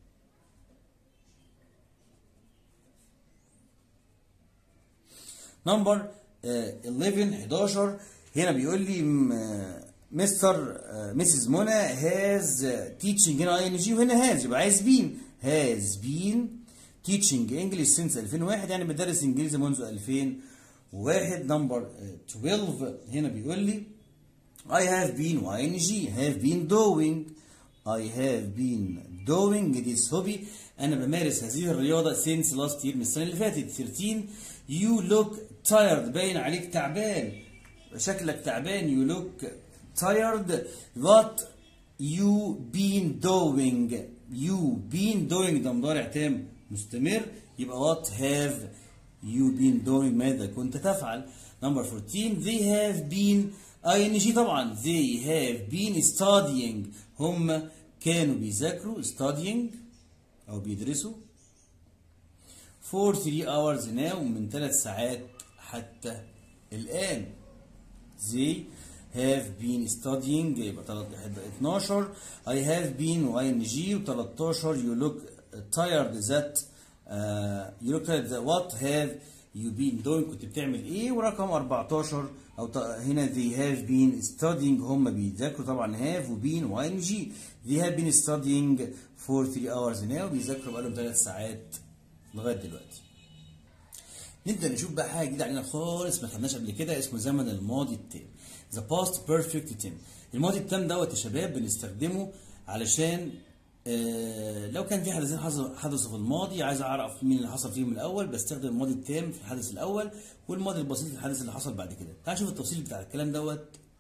نمبر 11 11 هنا بيقول لي مستر مسز منى هاز تيتشنج هنا اي ان جي وهنا هاز يبقى عايز بين هاز بين تيتشنج انجلش سينس 2001 يعني بيدرس انجليزي منذ 2001 نمبر 12 هنا بيقول لي I have been y n g have been doing I have been doing this hobby أنا بمارس هذه الرياضة since last year من السنة اللي فاتت 13 you look tired باين عليك تعبان شكلك تعبان you look tired what you been doing you been doing ده مضارع تام مستمر يبقى what have you been doing ماذا كنت تفعل number 14 they have been ing طبعا they have been studying هم كانوا بيذاكروا studying أو بيدرسوا for 3 hours now من 3 ساعات حتى الآن they have been studying يبقى 12 I have been ing و 13 you look tired that uh, you look at the what have you been doing كنت بتعمل ايه ورقم 14 او هنا they have been studying هم بيذاكروا طبعا have و been و ing they have been studying for 3 hours now بيذاكروا بقالهم 3 ساعات لغايه دلوقتي نبدا نشوف بقى حاجه جديده علينا خالص ما خدناش قبل كده اسمه زمن الماضي التام ذا باست بيرفكت تام الماضي التام دوت يا شباب بنستخدمه علشان آه لو كان في حدثين حدثوا في الماضي عايز اعرف مين اللي حصل فيهم الاول بستخدم الماضي التام في الحدث الاول والماضي البسيط في الحدث اللي حصل بعد كده تعال نشوف التفصيل بتاع الكلام دوت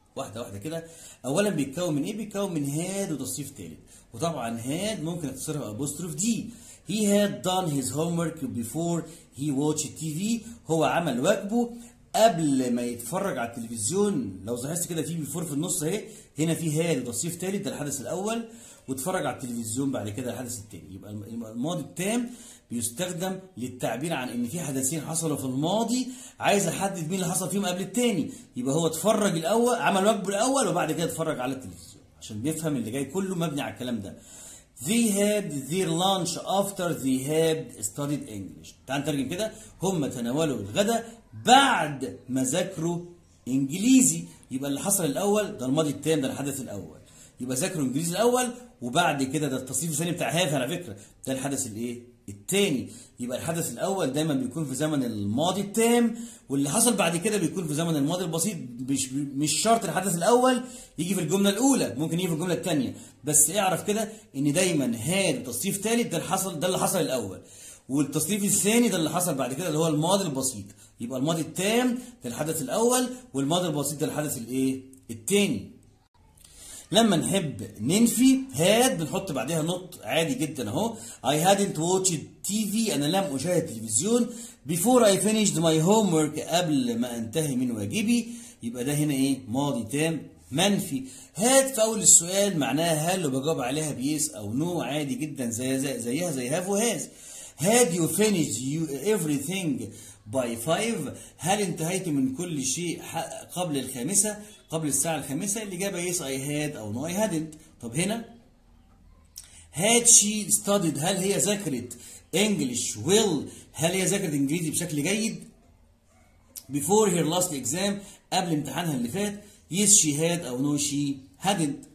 واحده واحده كده اولا بيتكون من ايه بيتكون من هاد وتصريف ثالث وطبعا هاد ممكن اختصرها ابوستروف دي he had done his homework before he watched TV هو عمل واجبه قبل ما يتفرج على التلفزيون لو لاحظت كده في بيفور في النص اهي هنا في هاد وتصريف ثالث ده الحدث الاول واتفرج على التلفزيون بعد كده الحدث الثاني يبقى الماضي التام بيستخدم للتعبير عن ان في حدثين حصلوا في الماضي عايز احدد مين اللي حصل فيهم قبل الثاني يبقى هو اتفرج الاول عمل واجبه الاول وبعد كده اتفرج على التلفزيون عشان بيفهم اللي جاي كله مبني على الكلام ده They had their lunch after they had studied English. تعال نترجم كده هم تناولوا الغداء بعد ما ذاكروا انجليزي يبقى اللي حصل الاول ده الماضي التام ده الحدث الاول يبقى ذاكروا انجليزي الاول وبعد كده ده التصريف الثاني بتاع هاف على فكره ده الحدث الايه الثاني يبقى الحدث الاول دايما بيكون في زمن الماضي التام واللي حصل بعد كده بيكون في زمن الماضي البسيط مش مش شرط الحدث الاول يجي في الجمله الاولى ممكن يجي في الجمله الثانيه بس اعرف كده ان دايما هاد تصريف ثالث ده اللي حصل ده اللي حصل الاول والتصريف الثاني ده اللي حصل بعد كده اللي هو الماضي البسيط يبقى الماضي التام ده الحدث الاول والماضي البسيط ده الحدث الايه الثاني لما نحب ننفي هاد بنحط بعدها نط عادي جدا اهو I hadn't watched TV انا لم اشاهد تلفزيون before I finished my homework قبل ما انتهي من واجبي يبقى ده هنا ايه ماضي تام منفي هاد في اول السؤال معناها هل وبجاوب عليها بيس او نو عادي جدا زي, زي زيها زي هاف وهاز had you finished you everything by five هل انتهيت من كل شيء قبل الخامسة قبل الساعة الخامسة الإجابة yes I had أو no I hadn't طب هنا had she studied هل هي ذاكرت English well هل هي ذاكرت إنجليزي بشكل جيد before her last exam قبل امتحانها اللي فات yes she had أو no she hadn't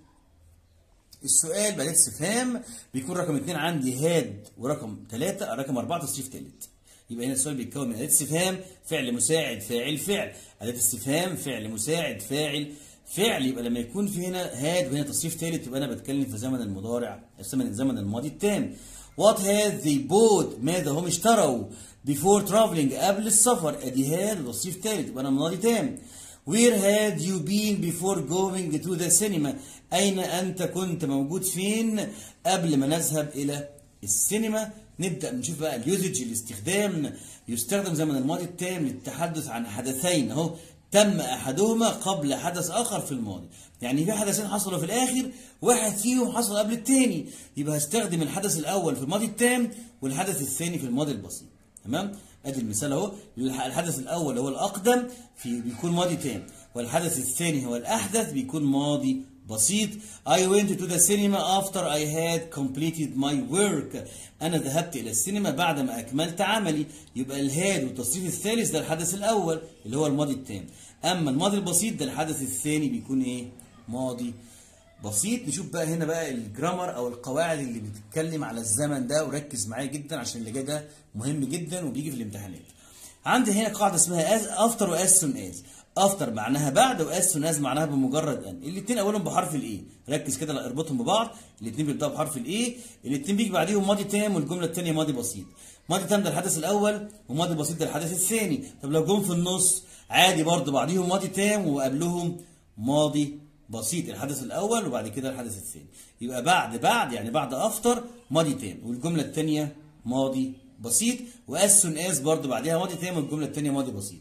السؤال بعد استفهام بيكون رقم اثنين عندي هاد ورقم ثلاثة رقم أربعة تصريف ثالث يبقى هنا السؤال بيتكون من أداة استفهام فعل مساعد فاعل فعل أداة استفهام فعل مساعد فاعل فعل يبقى لما يكون في هنا هاد وهنا تصريف ثالث يبقى أنا بتكلم في زمن المضارع زمن الزمن الماضي التام What had they bought ماذا هم اشتروا before traveling قبل السفر ادي هاد وتصريف ثالث يبقى أنا ماضي تام Where had you been before going to the cinema أين أنت كنت موجود فين قبل ما نذهب إلى السينما نبدأ نشوف بقى اليوزج الاستخدام يستخدم زمن الماضي التام للتحدث عن حدثين اهو تم أحدهما قبل حدث آخر في الماضي يعني في حدثين حصلوا في الآخر واحد فيهم حصل قبل التاني يبقى هستخدم الحدث الأول في الماضي التام والحدث الثاني في الماضي البسيط تمام ادي المثال اهو الحدث الاول هو الاقدم في بيكون ماضي تام والحدث الثاني هو الاحدث بيكون ماضي بسيط I went to the cinema after I had completed my work أنا ذهبت إلى السينما بعد ما أكملت عملي يبقى الهاد والتصريف الثالث ده الحدث الأول اللي هو الماضي التام أما الماضي البسيط ده الحدث الثاني بيكون إيه ماضي بسيط نشوف بقى هنا بقى الجرامر او القواعد اللي بتتكلم على الزمن ده وركز معايا جدا عشان اللي جاي ده مهم جدا وبيجي في الامتحانات عندي هنا قاعده اسمها as after و as soon as افتر معناها بعد واس سون از معناها بمجرد ان الاثنين اولهم بحرف الاي ركز كده اربطهم ببعض الاثنين بيبداوا بحرف الاي الاثنين بيجي بعديهم ماضي تام والجمله الثانيه ماضي بسيط ماضي تام ده الحدث الاول وماضي بسيط ده الحدث الثاني طب لو جم في النص عادي برضه بعديهم ماضي تام وقبلهم ماضي بسيط الحدث الاول وبعد كده الحدث الثاني يبقى بعد بعد يعني بعد افتر ماضي تام والجمله الثانيه ماضي بسيط واس سون از برضه بعديها ماضي تام والجمله الثانيه ماضي بسيط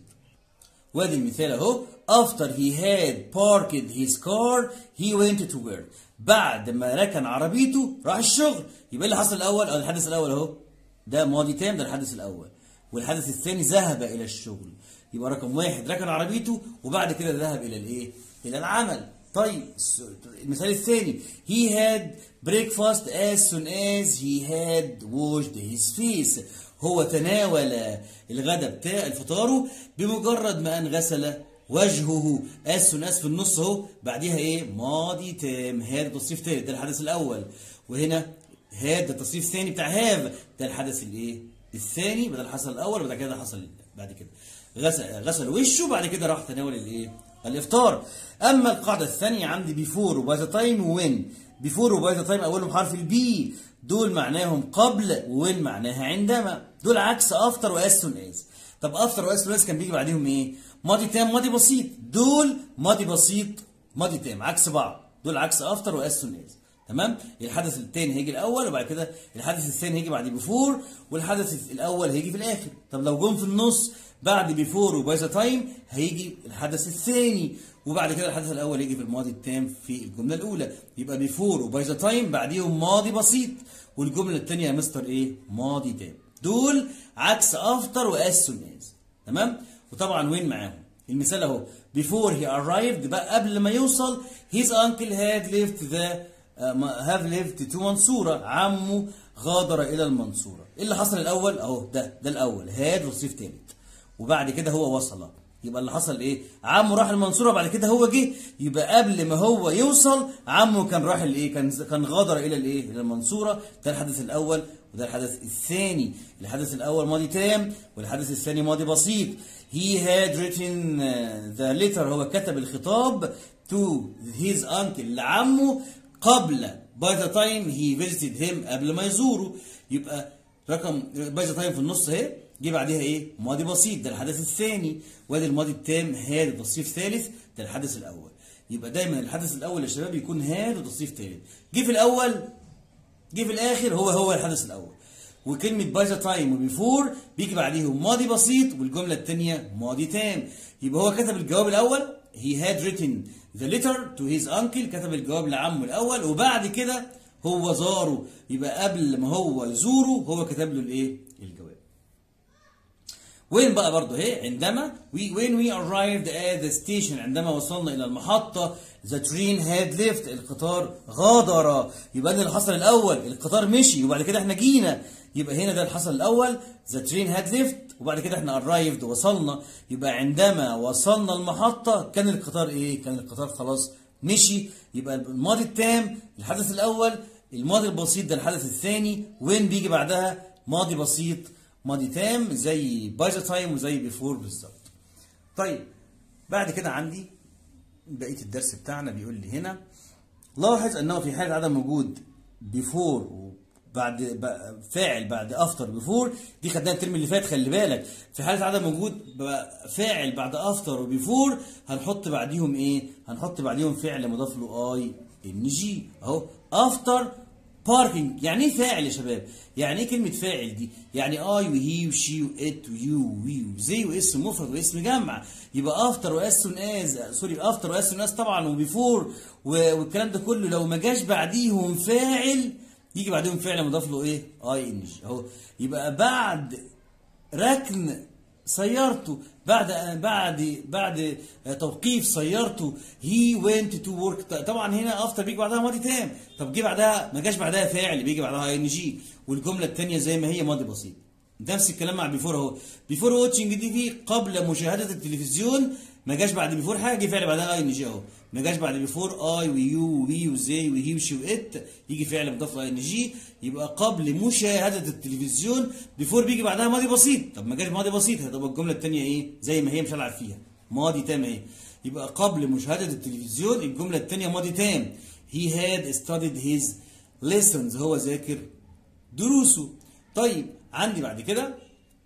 وادي المثال اهو after he had parked his car he went to work بعد ما ركن عربيته راح الشغل يبقى اللي حصل الاول او الحدث الاول اهو ده ماضي تام ده الحدث الاول والحدث الثاني ذهب الى الشغل يبقى رقم واحد ركن عربيته وبعد كده ذهب الى الايه الى العمل طيب المثال الثاني he had breakfast as soon as he had washed his face هو تناول الغداء بتاع الفطاره بمجرد ما ان غسل وجهه اس ناس في النص اهو بعديها ايه ماضي تام هذا تصريف تالت ده الحدث الاول وهنا هذا التصريف الثاني بتاع هاف ده الحدث الايه الثاني بدل حصل الاول وبعد كده حصل بعد كده غسل غسل وشه بعد كده راح تناول الايه الافطار اما القاعده الثانيه عندي بيفور وباي ذا تايم وين بيفور وباي ذا تايم اولهم حرف البي دول معناهم قبل وين معناها عندما دول عكس افتر واس سون از طب افتر واس سون از كان بيجي بعديهم ايه ماضي تام ماضي بسيط دول ماضي بسيط ماضي تام عكس بعض دول عكس افتر واز سون از تمام الحدث الثاني هيجي الاول وبعد كده الحدث الثاني هيجي بعد بيفور والحدث الاول هيجي في الاخر طب لو جم في النص بعد بيفور وباي ذا تايم هيجي الحدث الثاني وبعد كده الحدث الاول يجي في الماضي التام في الجمله الاولى يبقى بيفور وباي ذا تايم بعديهم ماضي بسيط والجمله الثانيه يا مستر ايه ماضي تام دول عكس افتر واز سون از تمام وطبعا وين معاهم المثال اهو before he arrived بقى قبل ما يوصل his uncle had left the uh, have lived to منصورة عمه غادر إلى المنصورة إيه اللي حصل الأول أهو ده ده الأول had وصيف تالت وبعد كده هو وصل يبقى اللي حصل ايه عمه راح المنصوره بعد كده هو جه يبقى قبل ما هو يوصل عمه كان راح الايه كان كان غادر الى الايه الى المنصوره ده الحدث الاول وده الحدث الثاني الحدث الاول ماضي تام والحدث الثاني ماضي بسيط he had written the letter هو كتب الخطاب to his uncle لعمه قبل by the time he visited him قبل ما يزوره يبقى رقم by the time في النص اهي جه بعدها ايه ماضي بسيط ده الحدث الثاني وادي الماضي التام هاد وتصريف ثالث ده الحدث الاول يبقى دايما الحدث الاول يا شباب يكون هاد وتصريف ثالث جه في الاول جه في الاخر هو هو الحدث الاول وكلمة باي ذا تايم وبيفور بيجي بعديهم ماضي بسيط والجملة الثانية ماضي تام يبقى هو كتب الجواب الأول he had written the letter to his uncle كتب الجواب لعمه الأول وبعد كده هو زاره يبقى قبل ما هو يزوره هو كتب له الايه الجواب وين بقى برضه اهي عندما we, when we arrived at the station عندما وصلنا الى المحطه the train had left القطار غادر يبقى ده اللي حصل الاول القطار مشي وبعد كده احنا جينا يبقى هنا ده اللي حصل الاول the train had left وبعد كده احنا arrived وصلنا يبقى عندما وصلنا المحطه كان القطار ايه كان القطار خلاص مشي يبقى الماضي التام الحدث الاول الماضي البسيط ده الحدث الثاني وين بيجي بعدها ماضي بسيط ماضي تام زي باي ذا تايم وزي بيفور بالظبط طيب بعد كده عندي بقيه الدرس بتاعنا بيقول لي هنا لاحظ انه في حاله عدم وجود بيفور بعد فاعل بعد افتر بيفور دي خدناها الترم اللي فات خلي بالك في حاله عدم وجود فاعل بعد افتر وبيفور هنحط بعديهم ايه هنحط بعديهم فعل مضاف له اي ان جي اهو افتر باركينج يعني ايه فاعل يا شباب يعني ايه كلمه فاعل دي يعني اي وهي وشي وات ويو وي وزي واسم مفرد واسم جمع يبقى افتر واس سون از سوري افتر واس سون از طبعا وبيفور والكلام ده كله لو ما جاش بعديهم فاعل يجي بعدهم فعل مضاف له ايه اي ان جي اهو يبقى بعد ركن سيارته بعد بعد بعد توقيف سيارته هي went تو ورك طبعا هنا افتر بيجي بعدها ماضي تام طب جه بعدها ما جاش بعدها فاعل بيجي بعدها ان جي والجمله الثانيه زي ما هي ماضي بسيط نفس الكلام مع بيفور اهو بيفور واتشنج دي في قبل مشاهده التلفزيون ما جاش بعد بيفور حاجه جه فعل بعدها اي ان جي اهو ما جاش بعد بيفور اي ويو وي وزي وهي وشي وات يجي فعل مضاف اي ان جي يبقى قبل مشاهده التلفزيون بيفور بيجي بعدها ماضي بسيط طب ما جاش ماضي بسيط هتبقى الجمله الثانيه ايه زي ما هي مش هلعب فيها ماضي تام اهي يبقى قبل مشاهده التلفزيون الجمله الثانيه ماضي تام he had studied his lessons هو ذاكر دروسه طيب عندي بعد كده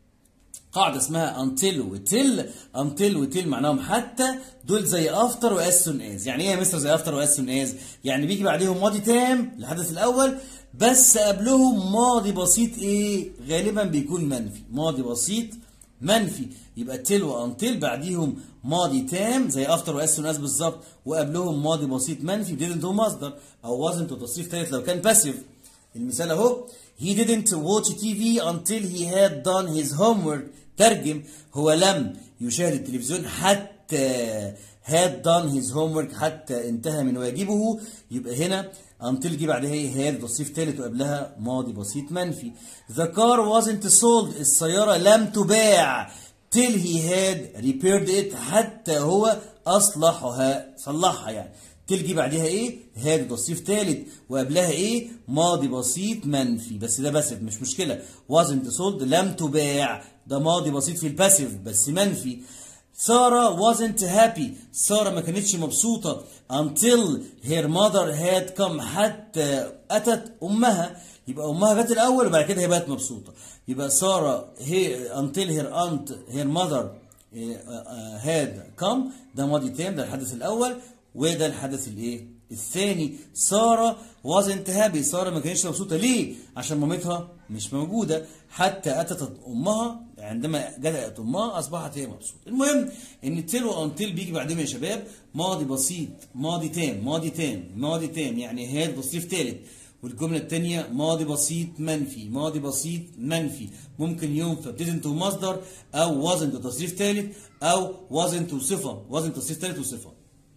قاعدة اسمها until وتل until وتل معناهم حتى دول زي after و as soon as يعني ايه يا مستر زي after و as soon as يعني بيجي بعدهم ماضي تام الحدث الاول بس قبلهم ماضي بسيط ايه غالبا بيكون منفي ماضي بسيط منفي يبقى تل وانتل بعديهم ماضي تام زي افتر واس سون از بالظبط وقبلهم ماضي بسيط منفي didn't هو مصدر او wasn't وتصريف ثالث لو كان باسيف المثال اهو he didn't watch TV until he had done his homework ترجم هو لم يشاهد التلفزيون حتى had done his homework حتى انتهى من واجبه يبقى هنا until جه بعدها had تصريف ثالث وقبلها ماضي بسيط منفي the car wasn't sold السيارة لم تباع till he had repaired it حتى هو أصلحها صلحها يعني تلجي بعدها ايه هاد تصريف ثالث وقبلها ايه ماضي بسيط منفي بس ده باسف مش مشكله wasn't sold لم تباع ده ماضي بسيط في الباسيف بس منفي سارة wasn't happy سارة ما كانتش مبسوطة until her mother had come حتى أتت أمها يبقى أمها جت الأول وبعد كده هي بقت مبسوطة يبقى سارة هي until her aunt her mother had come ده ماضي تام ده الحدث الأول وده الحدث الايه الثاني ساره wasn't happy ساره ما كانتش مبسوطه ليه عشان مامتها مش موجوده حتى اتت امها عندما جاءت امها اصبحت هي مبسوطه المهم ان تيل وانتل بيجي بعدهم يا شباب ماضي بسيط ماضي تام ماضي تام ماضي تام يعني هاد تصريف ثالث والجملة الثانية ماضي بسيط منفي ماضي بسيط منفي ممكن ينفى didn't ومصدر أو wasn't وتصريف ثالث أو wasn't وصفة wasn't تصريف ثالث وصفة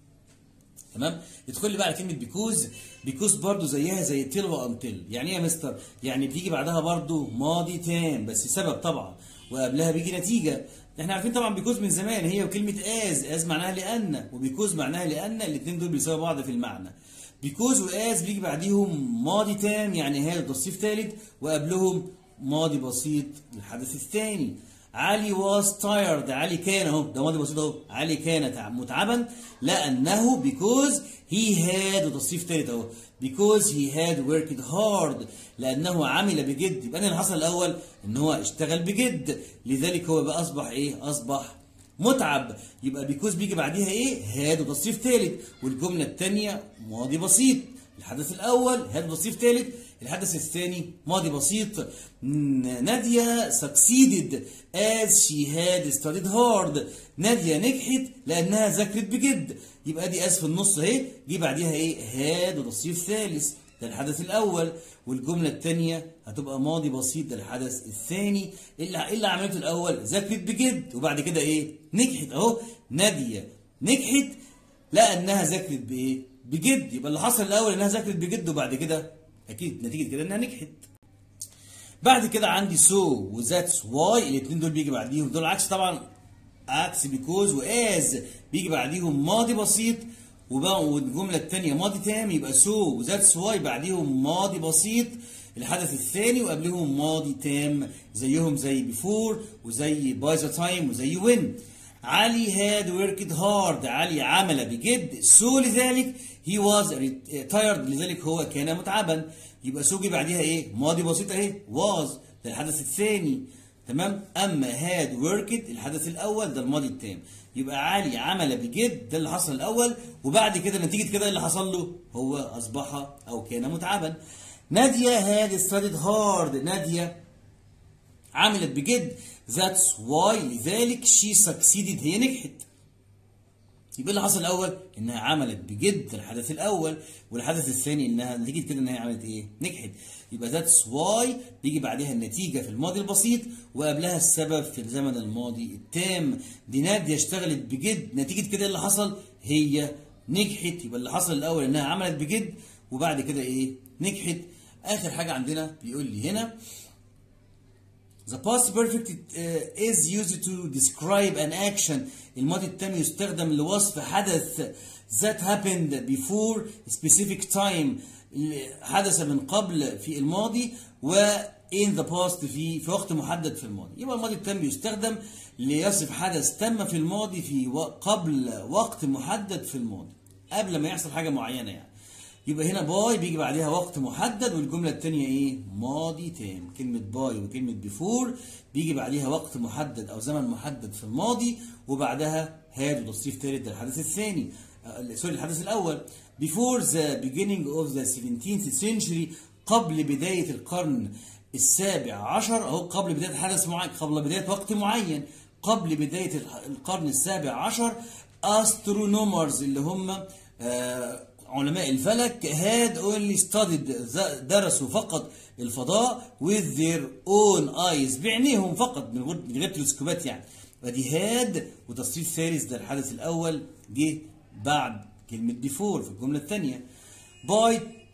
تمام يدخل لي بقى على كلمه بيكوز بيكوز برضو زيها زي تيل وانتل يعني ايه يا مستر يعني بتيجي بعدها برضو ماضي تام بس سبب طبعا وقبلها بيجي نتيجه احنا عارفين طبعا بيكوز من زمان هي وكلمه از از معناها لان وبيكوز معناها لان الاثنين دول بيساوي بعض في المعنى بيكوز واز بيجي بعديهم ماضي تام يعني هذا تصريف ثالث وقبلهم ماضي بسيط للحدث الثاني علي was tired علي كان اهو ده ماضي بسيط اهو علي كان تع- متعبا لانه because he had وتصريف ثالث اهو because he had worked hard لانه عمل بجد يبقى أنا اللي حصل الاول ان هو اشتغل بجد لذلك هو بقى اصبح ايه اصبح متعب يبقى بيكوز بيجي بعديها ايه هاد وتصريف ثالث والجمله الثانيه ماضي بسيط الحدث الاول هاد وتصريف ثالث الحدث الثاني ماضي بسيط ن- نادية succeeded as she had studied hard نادية نجحت لأنها ذاكرت بجد يبقى دي as في النص اهي جه بعديها ايه هاد وتصريف ثالث ده الحدث الأول والجملة الثانية هتبقى ماضي بسيط ده الحدث الثاني اللي اللي عملته الأول ذاكرت بجد وبعد كده إيه؟ نجحت أهو نادية نجحت لأنها ذاكرت بإيه؟ بجد يبقى اللي حصل الأول إنها ذاكرت بجد وبعد كده أكيد نتيجة كده إنها نجحت بعد كده عندي سو وذاتس واي الاثنين دول بيجي بعديهم دول عكس طبعا عكس بيكوز واز بيجي بعديهم ماضي بسيط وبقى والجمله الثانيه ماضي تام يبقى سو وذاتس واي بعديهم ماضي بسيط الحدث الثاني وقبلهم ماضي تام زيهم زي بيفور وزي باي ذا تايم وزي وين علي هاد وركد هارد علي عمل بجد سو لذلك هي واز تايرد لذلك هو كان متعبا يبقى سو جه بعديها ايه ماضي بسيط اهي واز ده الحدث الثاني تمام اما هاد وركد الحدث الاول ده الماضي التام يبقى علي عمل بجد ده اللي حصل الاول وبعد كده نتيجه كده اللي حصل له هو اصبح او كان متعبا ناديه هاد ستاديد هارد ناديه عملت بجد ذاتس واي لذلك شي سكسيدد هي نجحت يبقى اللي حصل الاول انها عملت بجد الحدث الاول والحدث الثاني انها نتيجه كده انها عملت ايه نجحت يبقى ذاتس واي بيجي بعدها النتيجه في الماضي البسيط وقبلها السبب في الزمن الماضي التام دي ناديه اشتغلت بجد نتيجه كده اللي حصل هي نجحت يبقى اللي حصل الاول انها عملت بجد وبعد كده ايه نجحت اخر حاجه عندنا بيقول لي هنا The past perfect uh, is used to describe an action. الماضي التام يستخدم لوصف حدث that happened before specific time اللي حدث من قبل في الماضي و in the past في في وقت محدد في الماضي. يبقى الماضي التام بيستخدم ليصف حدث تم في الماضي في و- قبل وقت محدد في الماضي. قبل ما يحصل حاجة معينة يعني. يبقى هنا باي بيجي بعدها وقت محدد والجملة التانية ايه؟ ماضي تام كلمة باي وكلمة بيفور بيجي بعدها وقت محدد أو زمن محدد في الماضي وبعدها هاد وتصريف ثالث ده الحدث الثاني آه، سوري الحدث الأول before the beginning of the 17th century قبل بداية القرن السابع عشر أو قبل بداية حدث معين قبل بداية وقت معين قبل بداية الح- القرن السابع عشر astronomers اللي هم آه، علماء الفلك had only studied ذ- درسوا فقط الفضاء with their own eyes بعينيهم فقط من غير من غير تلسكوبات يعني ودي هاد وتصريف ثالث ده الحدث الأول جه بعد كلمة before في الجملة الثانية by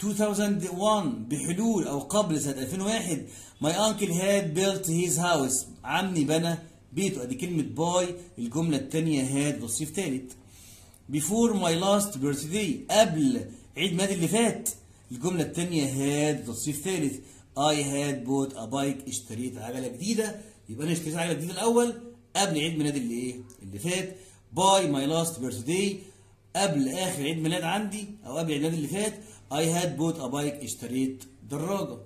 2001 بحلول أو قبل سنة 2001 my uncle had built his house عمي بنى بيته ادي كلمة باي الجملة الثانية had تصريف ثالث before my last birthday قبل عيد ميلادي اللي فات الجملة الثانية had تصريف ثالث I had bought a bike اشتريت عجلة جديدة يبقى أنا اشتريت عجلة جديدة الأول قبل عيد ميلادي اللي إيه اللي فات by my last birthday قبل آخر عيد ميلاد عندي أو قبل عيد ميلادي اللي فات I had bought a bike اشتريت دراجة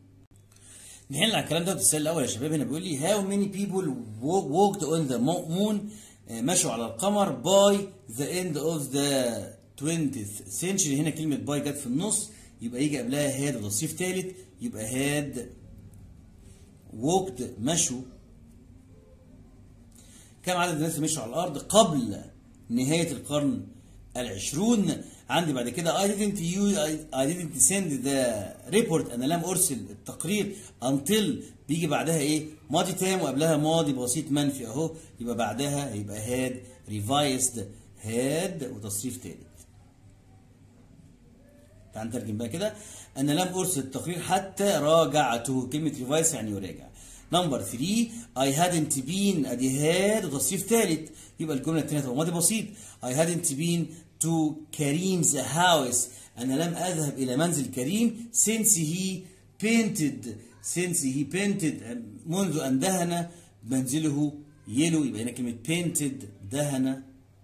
نحل على الكلام ده في السؤال الاول يا شباب هنا بيقول لي how many people wa- walked on the mo- moon آه، مشوا على القمر by the end of the 20th century هنا كلمة باي جت في النص يبقى يجي قبلها هاد وتصريف ثالث يبقى هاد walked مشوا كم عدد الناس اللي مشوا على الأرض قبل نهاية القرن العشرون عندي بعد كده I didn't use I, I didn't send the report أنا لم أرسل التقرير until بيجي بعدها إيه ماضي تام وقبلها ماضي بسيط منفي أهو يبقى بعدها يبقى had revised had وتصريف تالت تعال نترجم بقى كده أنا لم أرسل التقرير حتى راجعته كلمة ريفايس يعني يراجع نمبر 3 I hadn't been أدي had وتصريف ثالث يبقى الجملة الثانية تبقى ماضي بسيط I hadn't been to كريم's house أنا لم أذهب إلى منزل كريم since he painted since he painted منذ أن دهن منزله يلو يبقى هنا كلمة painted دهن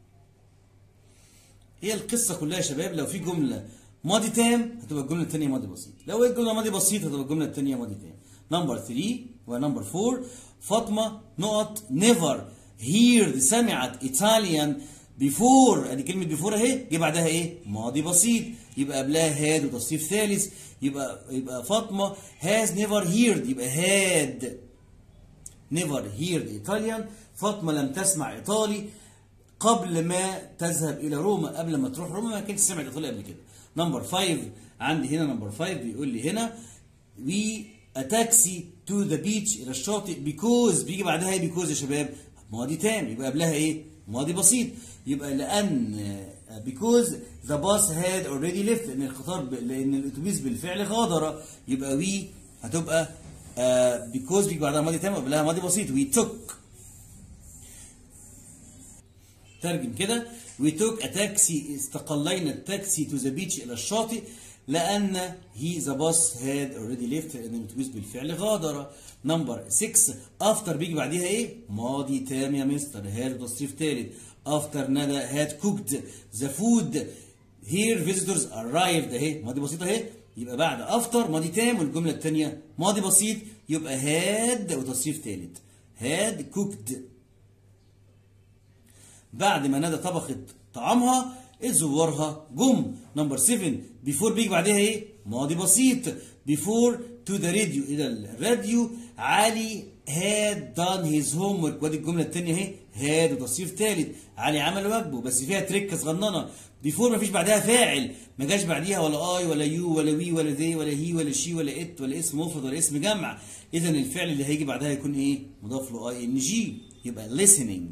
هي القصة كلها يا شباب لو في جملة ماضي تام هتبقى الجملة الثانية ماضي بسيط لو هي الجملة ماضي بسيط هتبقى الجملة الثانية ماضي تام نمبر 3 ونمبر 4 فاطمة نقط نيفر هيرد سمعت ايطاليان بيفور ادي كلمة بيفور اهي جه بعدها ايه؟ ماضي بسيط يبقى قبلها هاد وتصريف ثالث يبقى يبقى فاطمة هاز نيفر هيرد يبقى هاد نيفر هيرد ايطاليان فاطمة لم تسمع ايطالي قبل ما تذهب الى روما قبل ما تروح روما ما كانتش سمعت ايطالي قبل كده نمبر 5 عندي هنا نمبر 5 بيقول لي هنا وي تاكسي تو ذا بيتش الى الشاطئ بيكوز بيجي بعدها ايه بيكوز يا شباب ماضي تام يبقى قبلها ايه ماضي بسيط يبقى لان بيكوز ذا باص هاد اوريدي ليفت لان القطار ب... لان الاتوبيس بالفعل غادر يبقى وي هتبقى بيكوز بيجي بعدها ماضي تام قبلها ماضي بسيط وي توك ترجم كده وي توك ا تاكسي استقلينا التاكسي تو ذا بيتش الى الشاطئ لان هي ذا باص هاد اوريدي ليفت لان الاتوبيس بالفعل غادر نمبر 6 افتر بيجي بعديها ايه ماضي تام يا مستر هاد تصريف ثالث افتر ندى هاد كوكد ذا فود هير فيزيتورز ارايفد اهي ماضي بسيط اهي يبقى بعد افتر ماضي تام والجمله الثانيه ماضي بسيط يبقى هاد وتصريف ثالث هاد كوكد بعد ما ندى طبخت طعامها الزوارها جم نمبر 7 بيفور بيجي بعدها ايه ماضي بسيط بيفور تو ذا راديو الى الراديو علي هاد دان هيز هوم ورك وادي الجمله الثانيه اهي هاد وتصريف ثالث علي عمل واجبه بس فيها تركه صغننه بيفور ما فيش بعدها فاعل ما جاش بعديها ولا اي ولا يو ولا وي ولا ذي ولا هي ولا شي ولا ات ولا اسم مفرد ولا اسم جمع اذا الفعل اللي هيجي بعدها يكون ايه مضاف له اي ان جي يبقى listening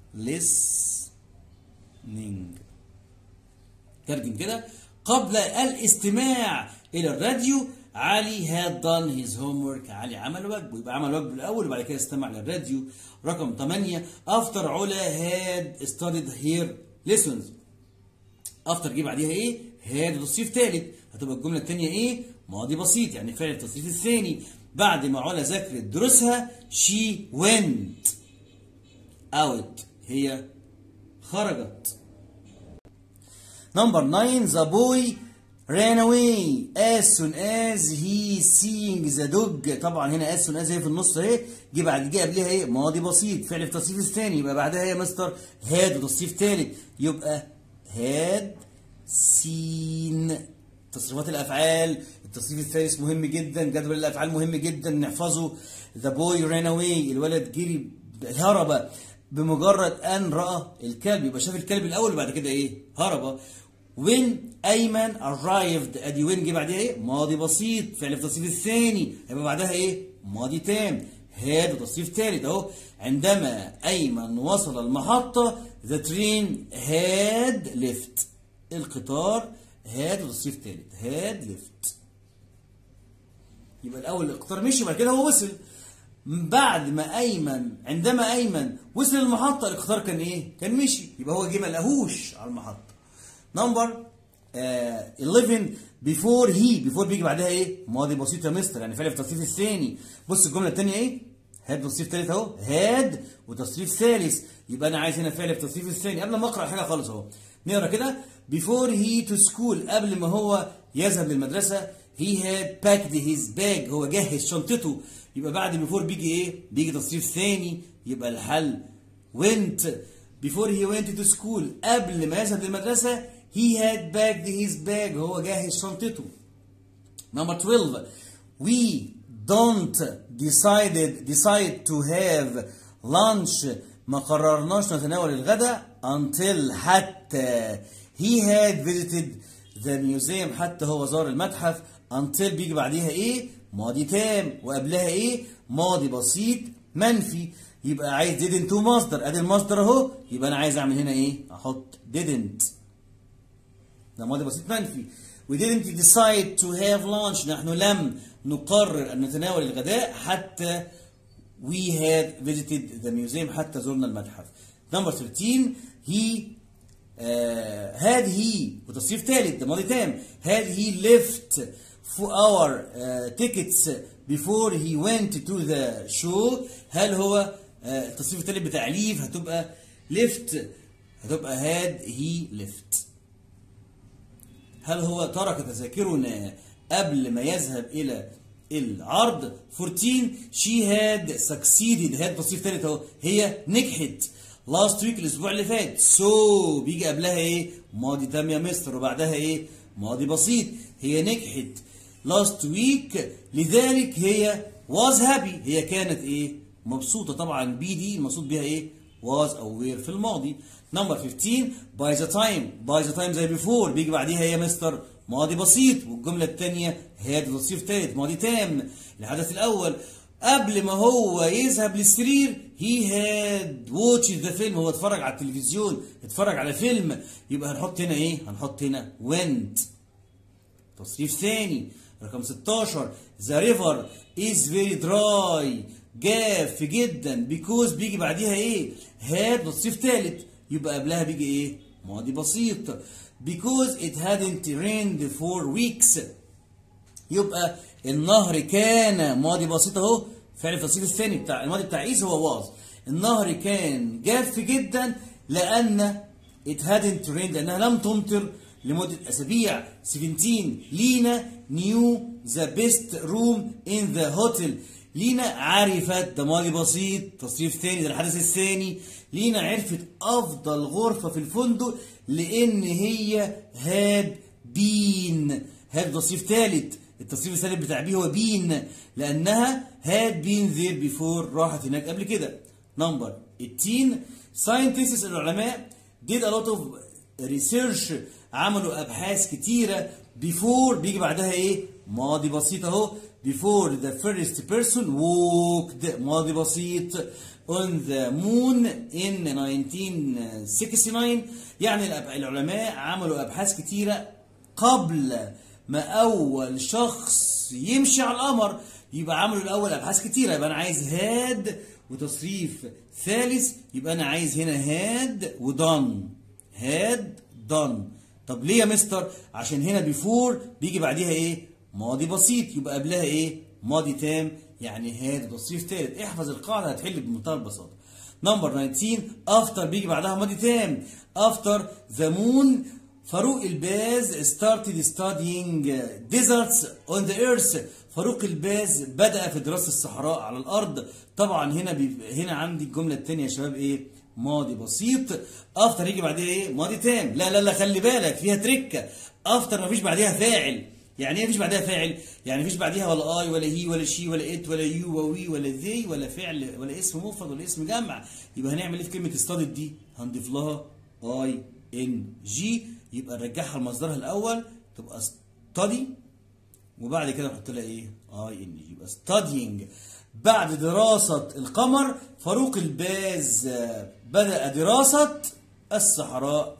listening ترجم كده قبل الاستماع الى الراديو علي had done his homework علي عمل واجبه يبقى عمل واجبه الاول وبعد كده استمع للراديو رقم 8 after علا had studied her lessons after جه بعديها ايه had تصريف ثالث هتبقى الجمله الثانيه ايه ماضي بسيط يعني فعل التصريف الثاني بعد ما علا ذاكرت دروسها she went out هي خرجت Number 9 the boy ran away as soon as he seeing the dog طبعا هنا as soon as هي في النص اهي جه بعد جه قبلها ايه ماضي بسيط فعل في التصريف الثاني يبقى بعدها يا مستر had وتصريف ثالث يبقى had seen تصريفات الافعال التصريف الثالث مهم جدا جدول الافعال مهم جدا نحفظه the boy ran away الولد جري هرب بمجرد ان راى الكلب يبقى شاف الكلب الاول وبعد كده ايه هرب وين ايمن arrived ادي وين جه بعدها ايه ماضي بسيط فعل في التصريف الثاني هيبقى بعدها ايه ماضي تام هاد وتصريف ثالث اهو عندما ايمن وصل المحطه the train had left القطار هاد وتصريف ثالث هاد left يبقى الاول القطار مشي وبعد كده هو وصل بعد ما ايمن عندما ايمن وصل المحطه القطار كان ايه كان مشي يبقى هو جه ما لقاهوش على المحطه نمبر 11 بيفور هي بيفور بيجي بعدها ايه ماضي بسيط يا مستر يعني فعل في التصريف الثاني بص الجمله الثانيه ايه هاد تصريف ثالث اهو هاد وتصريف ثالث يبقى انا عايز هنا فعل في التصريف الثاني قبل ما اقرا حاجه خالص اهو نقرا كده بيفور هي تو سكول قبل ما هو يذهب للمدرسه هي هاد باكد هيز باج هو جهز شنطته يبقى بعد بيفور بيجي ايه بيجي تصريف ثاني يبقى الحل went before he went to school قبل ما يذهب للمدرسه he had bagged his bag هو جاهز شنطته Number 12 we don't decided decide to have lunch ما قررناش نتناول الغداء until حتى he had visited the museum حتى هو زار المتحف until بيجي بعديها ايه ماضي تام وقبلها ايه ماضي بسيط منفي يبقى عايز didn't to مصدر ادي المصدر اهو يبقى انا عايز اعمل هنا ايه احط didn't ده ماضي بسيط منفي we didn't decide to have lunch نحن لم نقرر أن نتناول الغداء حتى we had visited the museum حتى زرنا المتحف number 13 he uh, had he وتصريف ثالث ده ماضي تام had he left for our uh, tickets before he went to the show هل هو uh, التصريف الثالث بتاع leave هتبقى left هتبقى had he left هل هو ترك تذاكرنا قبل ما يذهب إلى العرض 14 she had succeeded had تصريف ثالث اهو هي نجحت last week الاسبوع اللي فات so بيجي قبلها ايه ماضي تام يا مستر وبعدها ايه ماضي بسيط هي نجحت last week لذلك هي was happy هي كانت ايه مبسوطه طبعا بي دي المقصود بيها ايه was او were في الماضي نمبر 15 by the time by the time زي before بيجي بعديها يا مستر ماضي بسيط والجملة الثانية هي تصريف ثالث ماضي تام الحدث الأول قبل ما هو يذهب للسرير هي هاد واتش ذا فيلم هو اتفرج على التلفزيون اتفرج على فيلم يبقى هنحط هنا ايه هنحط هنا went تصريف ثاني رقم 16 the river is very dry جاف جدا because بيجي بعديها ايه had تصريف ثالث يبقى قبلها بيجي ايه ماضي بسيط because it hadn't rained for weeks يبقى النهر كان ماضي بسيط اهو فعل التصريف الثاني بتاع الماضي بتاع ايز هو was النهر كان جاف جدا لان it hadn't rained لانها لم تمطر لمدة أسابيع 17 لينا knew the best room in the hotel لينا عرفت ده ماضي بسيط تصريف ثاني ده الحدث الثاني لينا عرفت أفضل غرفة في الفندق لأن هي هاد بين هاد تصريف ثالث التصريف الثالث بتاع بي هو بين لأنها هاد بين ذير بيفور راحت هناك قبل كده نمبر 18 scientists العلماء did a lot of research عملوا أبحاث كتيرة before بيجي بعدها إيه ماضي بسيط أهو before the first person walked ماضي بسيط on the moon in 1969 يعني العلماء عملوا أبحاث كتيرة قبل ما أول شخص يمشي على القمر يبقى عملوا الأول أبحاث كتيرة يبقى أنا عايز هاد وتصريف ثالث يبقى أنا عايز هنا هاد ودن هاد دن طب ليه يا مستر عشان هنا بيفور بيجي بعديها ايه ماضي بسيط يبقى قبلها ايه ماضي تام يعني هاد تصريف ثالث احفظ القاعده هتحل بمنتهى البساطه نمبر 19 افتر بيجي بعدها ماضي تام افتر ذا مون فاروق الباز started studying deserts on the earth فاروق الباز بدأ في دراسة الصحراء على الأرض طبعا هنا بي... هنا عندي الجملة الثانية يا شباب إيه ماضي بسيط افتر يجي بعديها ايه ماضي تام لا لا لا خلي بالك فيها تركه افتر مفيش بعديها فاعل يعني ايه مفيش بعديها فاعل يعني مفيش بعديها ولا اي ولا هي ولا شي ولا ات ولا يو ووي ولا ذي ولا فعل ولا اسم مفرد ولا اسم جمع يبقى هنعمل ايه في كلمه ستادد دي هنضيف لها اي ان جي يبقى نرجعها لمصدرها الاول تبقى ستادي وبعد كده نحط لها ايه اي ان جي يبقى ستادينج بعد دراسة القمر فاروق الباز بدأ دراسة الصحراء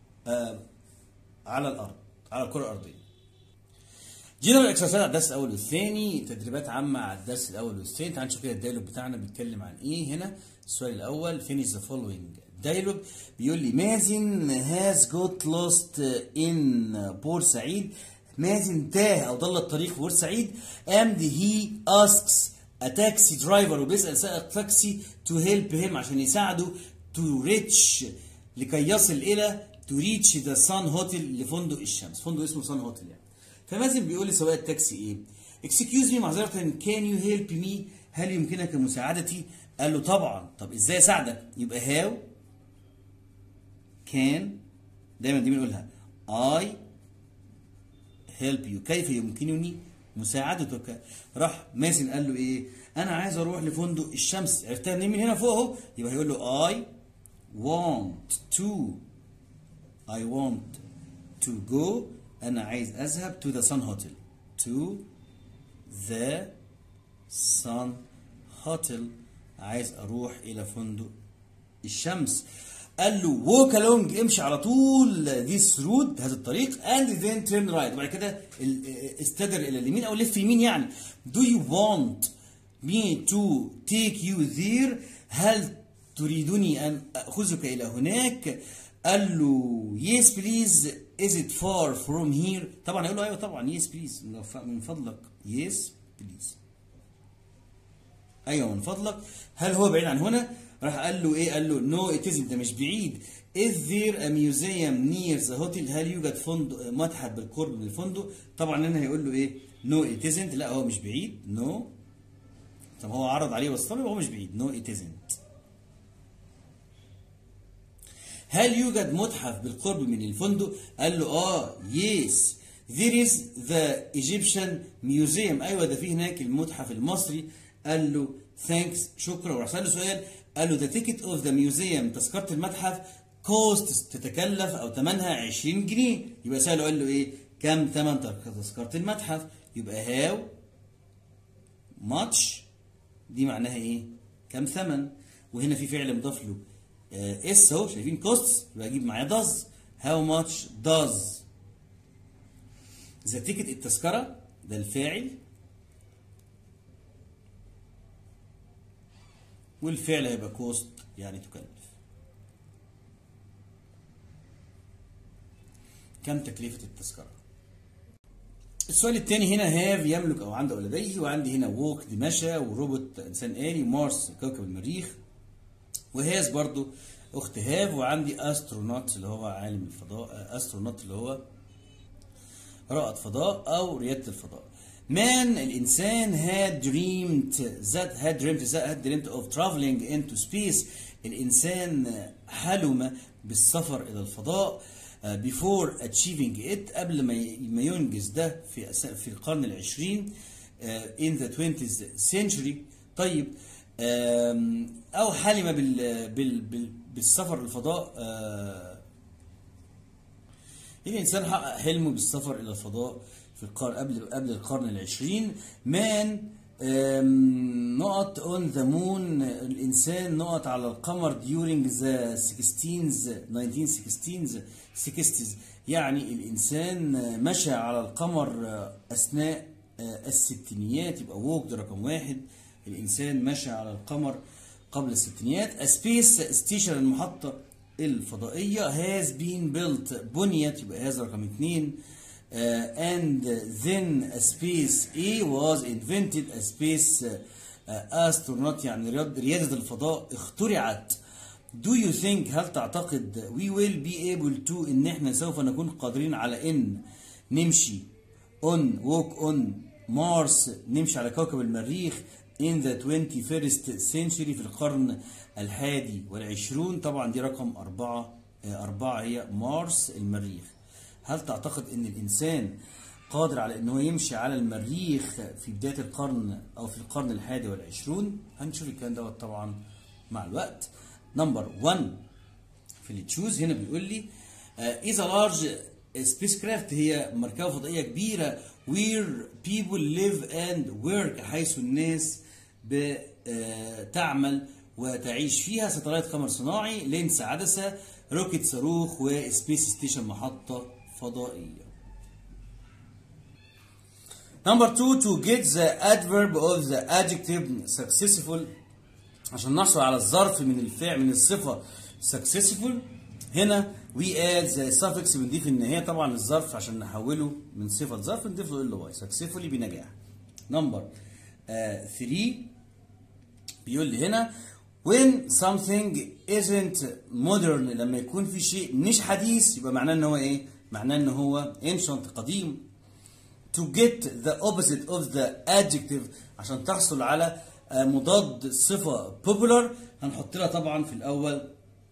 على الأرض على الكرة الأرضية جنرال اكسرسايز على الدرس الأول والثاني تدريبات عامة على الدرس الأول والثاني تعال نشوف كده الدايلوج بتاعنا بيتكلم عن إيه هنا السؤال الأول finish the following دايلوج بيقول لي مازن has got lost in بورسعيد مازن تاه أو ضل الطريق في بورسعيد and he asks a taxi driver وبيسأل سائق تاكسي to help him عشان يساعده to reach لكي يصل إلى to reach the sun hotel لفندق الشمس فندق اسمه sun hotel يعني فمازن بيقول لسواق التاكسي إيه excuse me معذرة can you help me هل يمكنك مساعدتي قال له طبعا طب ازاي اساعدك يبقى how can دايما دي بنقولها I help you كيف يمكنني مساعدتك راح مازن قال له ايه انا عايز اروح لفندق الشمس عرفتها منين من هنا فوق اهو يبقى هيقول له I want to I want to go انا عايز اذهب to the sun hotel to the sun hotel عايز اروح الى فندق الشمس قال له walk along امشي على طول this road هذا الطريق and then turn right وبعد كده ال- استدر الى اليمين او لف يمين يعني do you want me to take you there هل تريدني ان اخذك الى هناك قال له yes please is it far from here طبعا هيقول له ايوه طبعا yes please من فضلك yes please ايوه من فضلك هل هو بعيد عن هنا راح قال له ايه قال له نو ات ده مش بعيد is there a museum near the hotel هل يوجد فندق متحف بالقرب من الفندق طبعا هنا هيقول له ايه نو ات لا هو مش بعيد نو no. طب هو عرض عليه وصله هو مش بعيد نو ات هل يوجد متحف بالقرب من الفندق قال له اه يس there is the Egyptian museum ايوه ده في هناك المتحف المصري قال له ثانكس شكرا وراح سأله سؤال قال له ذا تيكت اوف ذا ميوزيوم تذكره المتحف كوست تتكلف او ثمنها 20 جنيه يبقى سأله قال له ايه كم ثمن تذكره المتحف يبقى هاو ماتش دي معناها ايه كم ثمن وهنا في فعل مضاف له اس اهو شايفين كوست يبقى اجيب معايا داز هاو ماتش داز ذا تيكت التذكره ده الفاعل والفعل هيبقى كوست يعني تكلف كم تكلفة التذكرة السؤال الثاني هنا هاف يملك او عنده او لديه وعندي هنا ووك دي مشى وروبوت انسان آلي مارس كوكب المريخ وهاز برضو اخت هاف وعندي استرونوت اللي هو عالم الفضاء استرونوت اللي هو رائد فضاء او ريادة الفضاء Man الإنسان had dreamed that had dreamed that had dreamed of traveling into space الإنسان حلم بالسفر إلى الفضاء before achieving it قبل ما ما ينجز ده في في القرن العشرين in the 20th century طيب أو حلم بال بال بال بالسفر للفضاء الإنسان حقق حلمه بالسفر إلى الفضاء في القرن قبل قبل القرن العشرين مان نقط اون ذا مون الانسان نقط على القمر during the 16 1916 60s يعني الانسان مشى على القمر اثناء الستينيات يبقى ووك ده رقم واحد الانسان مشى على القمر قبل الستينيات سبيس ستيشن المحطه الفضائيه has been built بنيت يبقى هذا رقم اثنين Uh, and then a space A was invented a space uh, astronaut يعني ريادة الفضاء اخترعت Do you think هل تعتقد we will be able to ان احنا سوف نكون قادرين على ان نمشي on walk on Mars نمشي على كوكب المريخ in the 21st century في القرن الحادي والعشرون طبعا دي رقم أربعة أربعة هي مارس المريخ هل تعتقد ان الانسان قادر على انه يمشي على المريخ في بدايه القرن او في القرن الحادي والعشرون هنشوف الكلام دوت طبعا مع الوقت نمبر 1 في اللي تشوز هنا بيقول لي اذا لارج سبيس كرافت هي مركبه فضائيه كبيره where people live and work حيث الناس بتعمل وتعيش فيها ستلايت قمر صناعي لينس عدسه روكيت صاروخ وسبيس ستيشن محطه فضائية. Number two to get the adverb of the adjective successful عشان نحصل على الظرف من الفعل من الصفة successful هنا we add the suffix بنضيف النهاية طبعا الظرف عشان نحوله من صفة لظرف نضيف له ال واي successfully بنجاح. نمبر 3 بيقول لي هنا when something isn't modern لما يكون في شيء مش حديث يبقى معناه ان هو ايه؟ معناه ان هو ancient قديم to get the opposite of the adjective عشان تحصل على مضاد صفة popular هنحط لها طبعا في الأول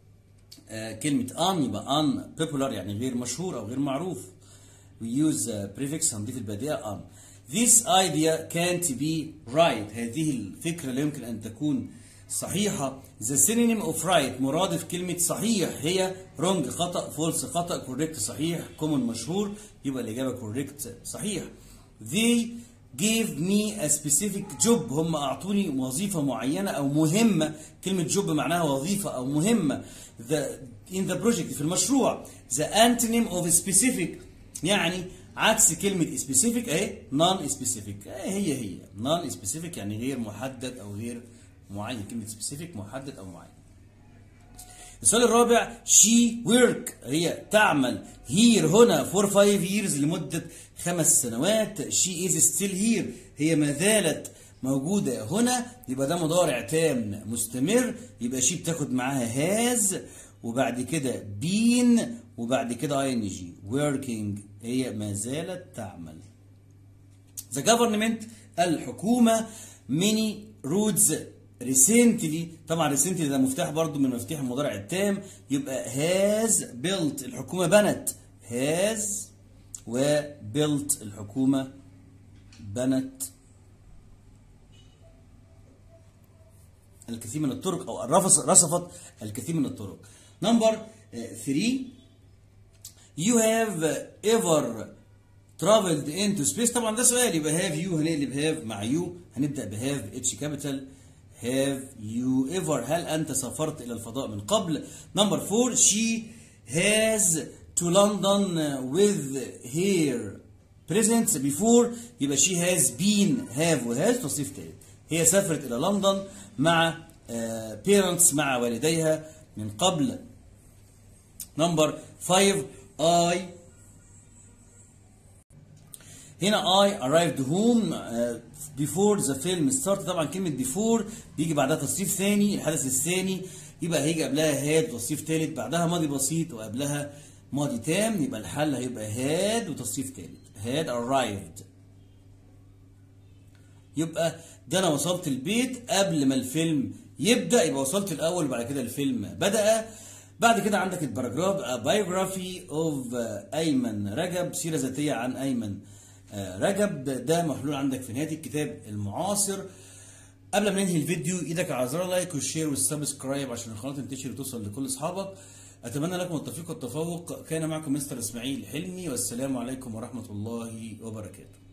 آه، كلمة un يبقى unpopular يعني غير مشهور أو غير معروف. We use uh, prefix هنضيف البادئة on. This idea can't be right. هذه الفكرة لا يمكن أن تكون صحيحة. The synonym of right مرادف كلمة صحيح هي wrong خطأ false خطأ correct صحيح common مشهور يبقى الإجابة correct صحيح. They gave me a specific job هم أعطوني وظيفة معينة أو مهمة كلمة job معناها وظيفة أو مهمة the, in the project في المشروع the antonym of specific يعني عكس كلمة specific اهي non specific اهي هي هي non specific يعني غير محدد أو غير معين كلمة specific محدد أو معين السؤال الرابع she work هي تعمل here هنا for five years لمدة خمس سنوات she is still here هي ما زالت موجودة هنا يبقى ده مضارع تام مستمر يبقى she بتاخد معاها has وبعد كده been وبعد كده ing working هي ما زالت تعمل The government الحكومة many roads recently طبعا recently ده مفتاح برضو من مفتاح المضارع التام يبقى has built الحكومة بنت has و built الحكومة بنت الكثير من الطرق او رفص- رصفت الكثير من الطرق نمبر 3 you have ever traveled into space طبعا ده سؤال يبقى have you هنقلب have مع you هنبدا ب have اتش كابيتال have you ever هل انت سافرت الى الفضاء من قبل نمبر 4 she has to London with her presents before يبقى she has been have وhas تصريف تالت هي سافرت الى لندن مع آه، parents مع والديها من قبل نمبر 5 I هنا I arrived home uh, before the film started طبعا كلمة before بيجي بعدها تصريف ثاني الحدث الثاني يبقى هيجي قبلها had تصريف ثالث بعدها ماضي بسيط وقبلها ماضي تام يبقى الحل هيبقى had وتصريف ثالث had arrived يبقى ده انا وصلت البيت قبل ما الفيلم يبدا يبقى وصلت الاول وبعد كده الفيلم بدا بعد كده عندك الباراجراف بايوجرافي اوف ايمن رجب سيره ذاتيه عن ايمن آه، رجب ده محلول عندك في نهايه الكتاب المعاصر قبل ما ننهي الفيديو ايدك على زر اللايك والشير والسبسكرايب عشان القناه تنتشر وتوصل لكل اصحابك اتمنى لكم التوفيق والتفوق كان معكم مستر اسماعيل حلمي والسلام عليكم ورحمه الله وبركاته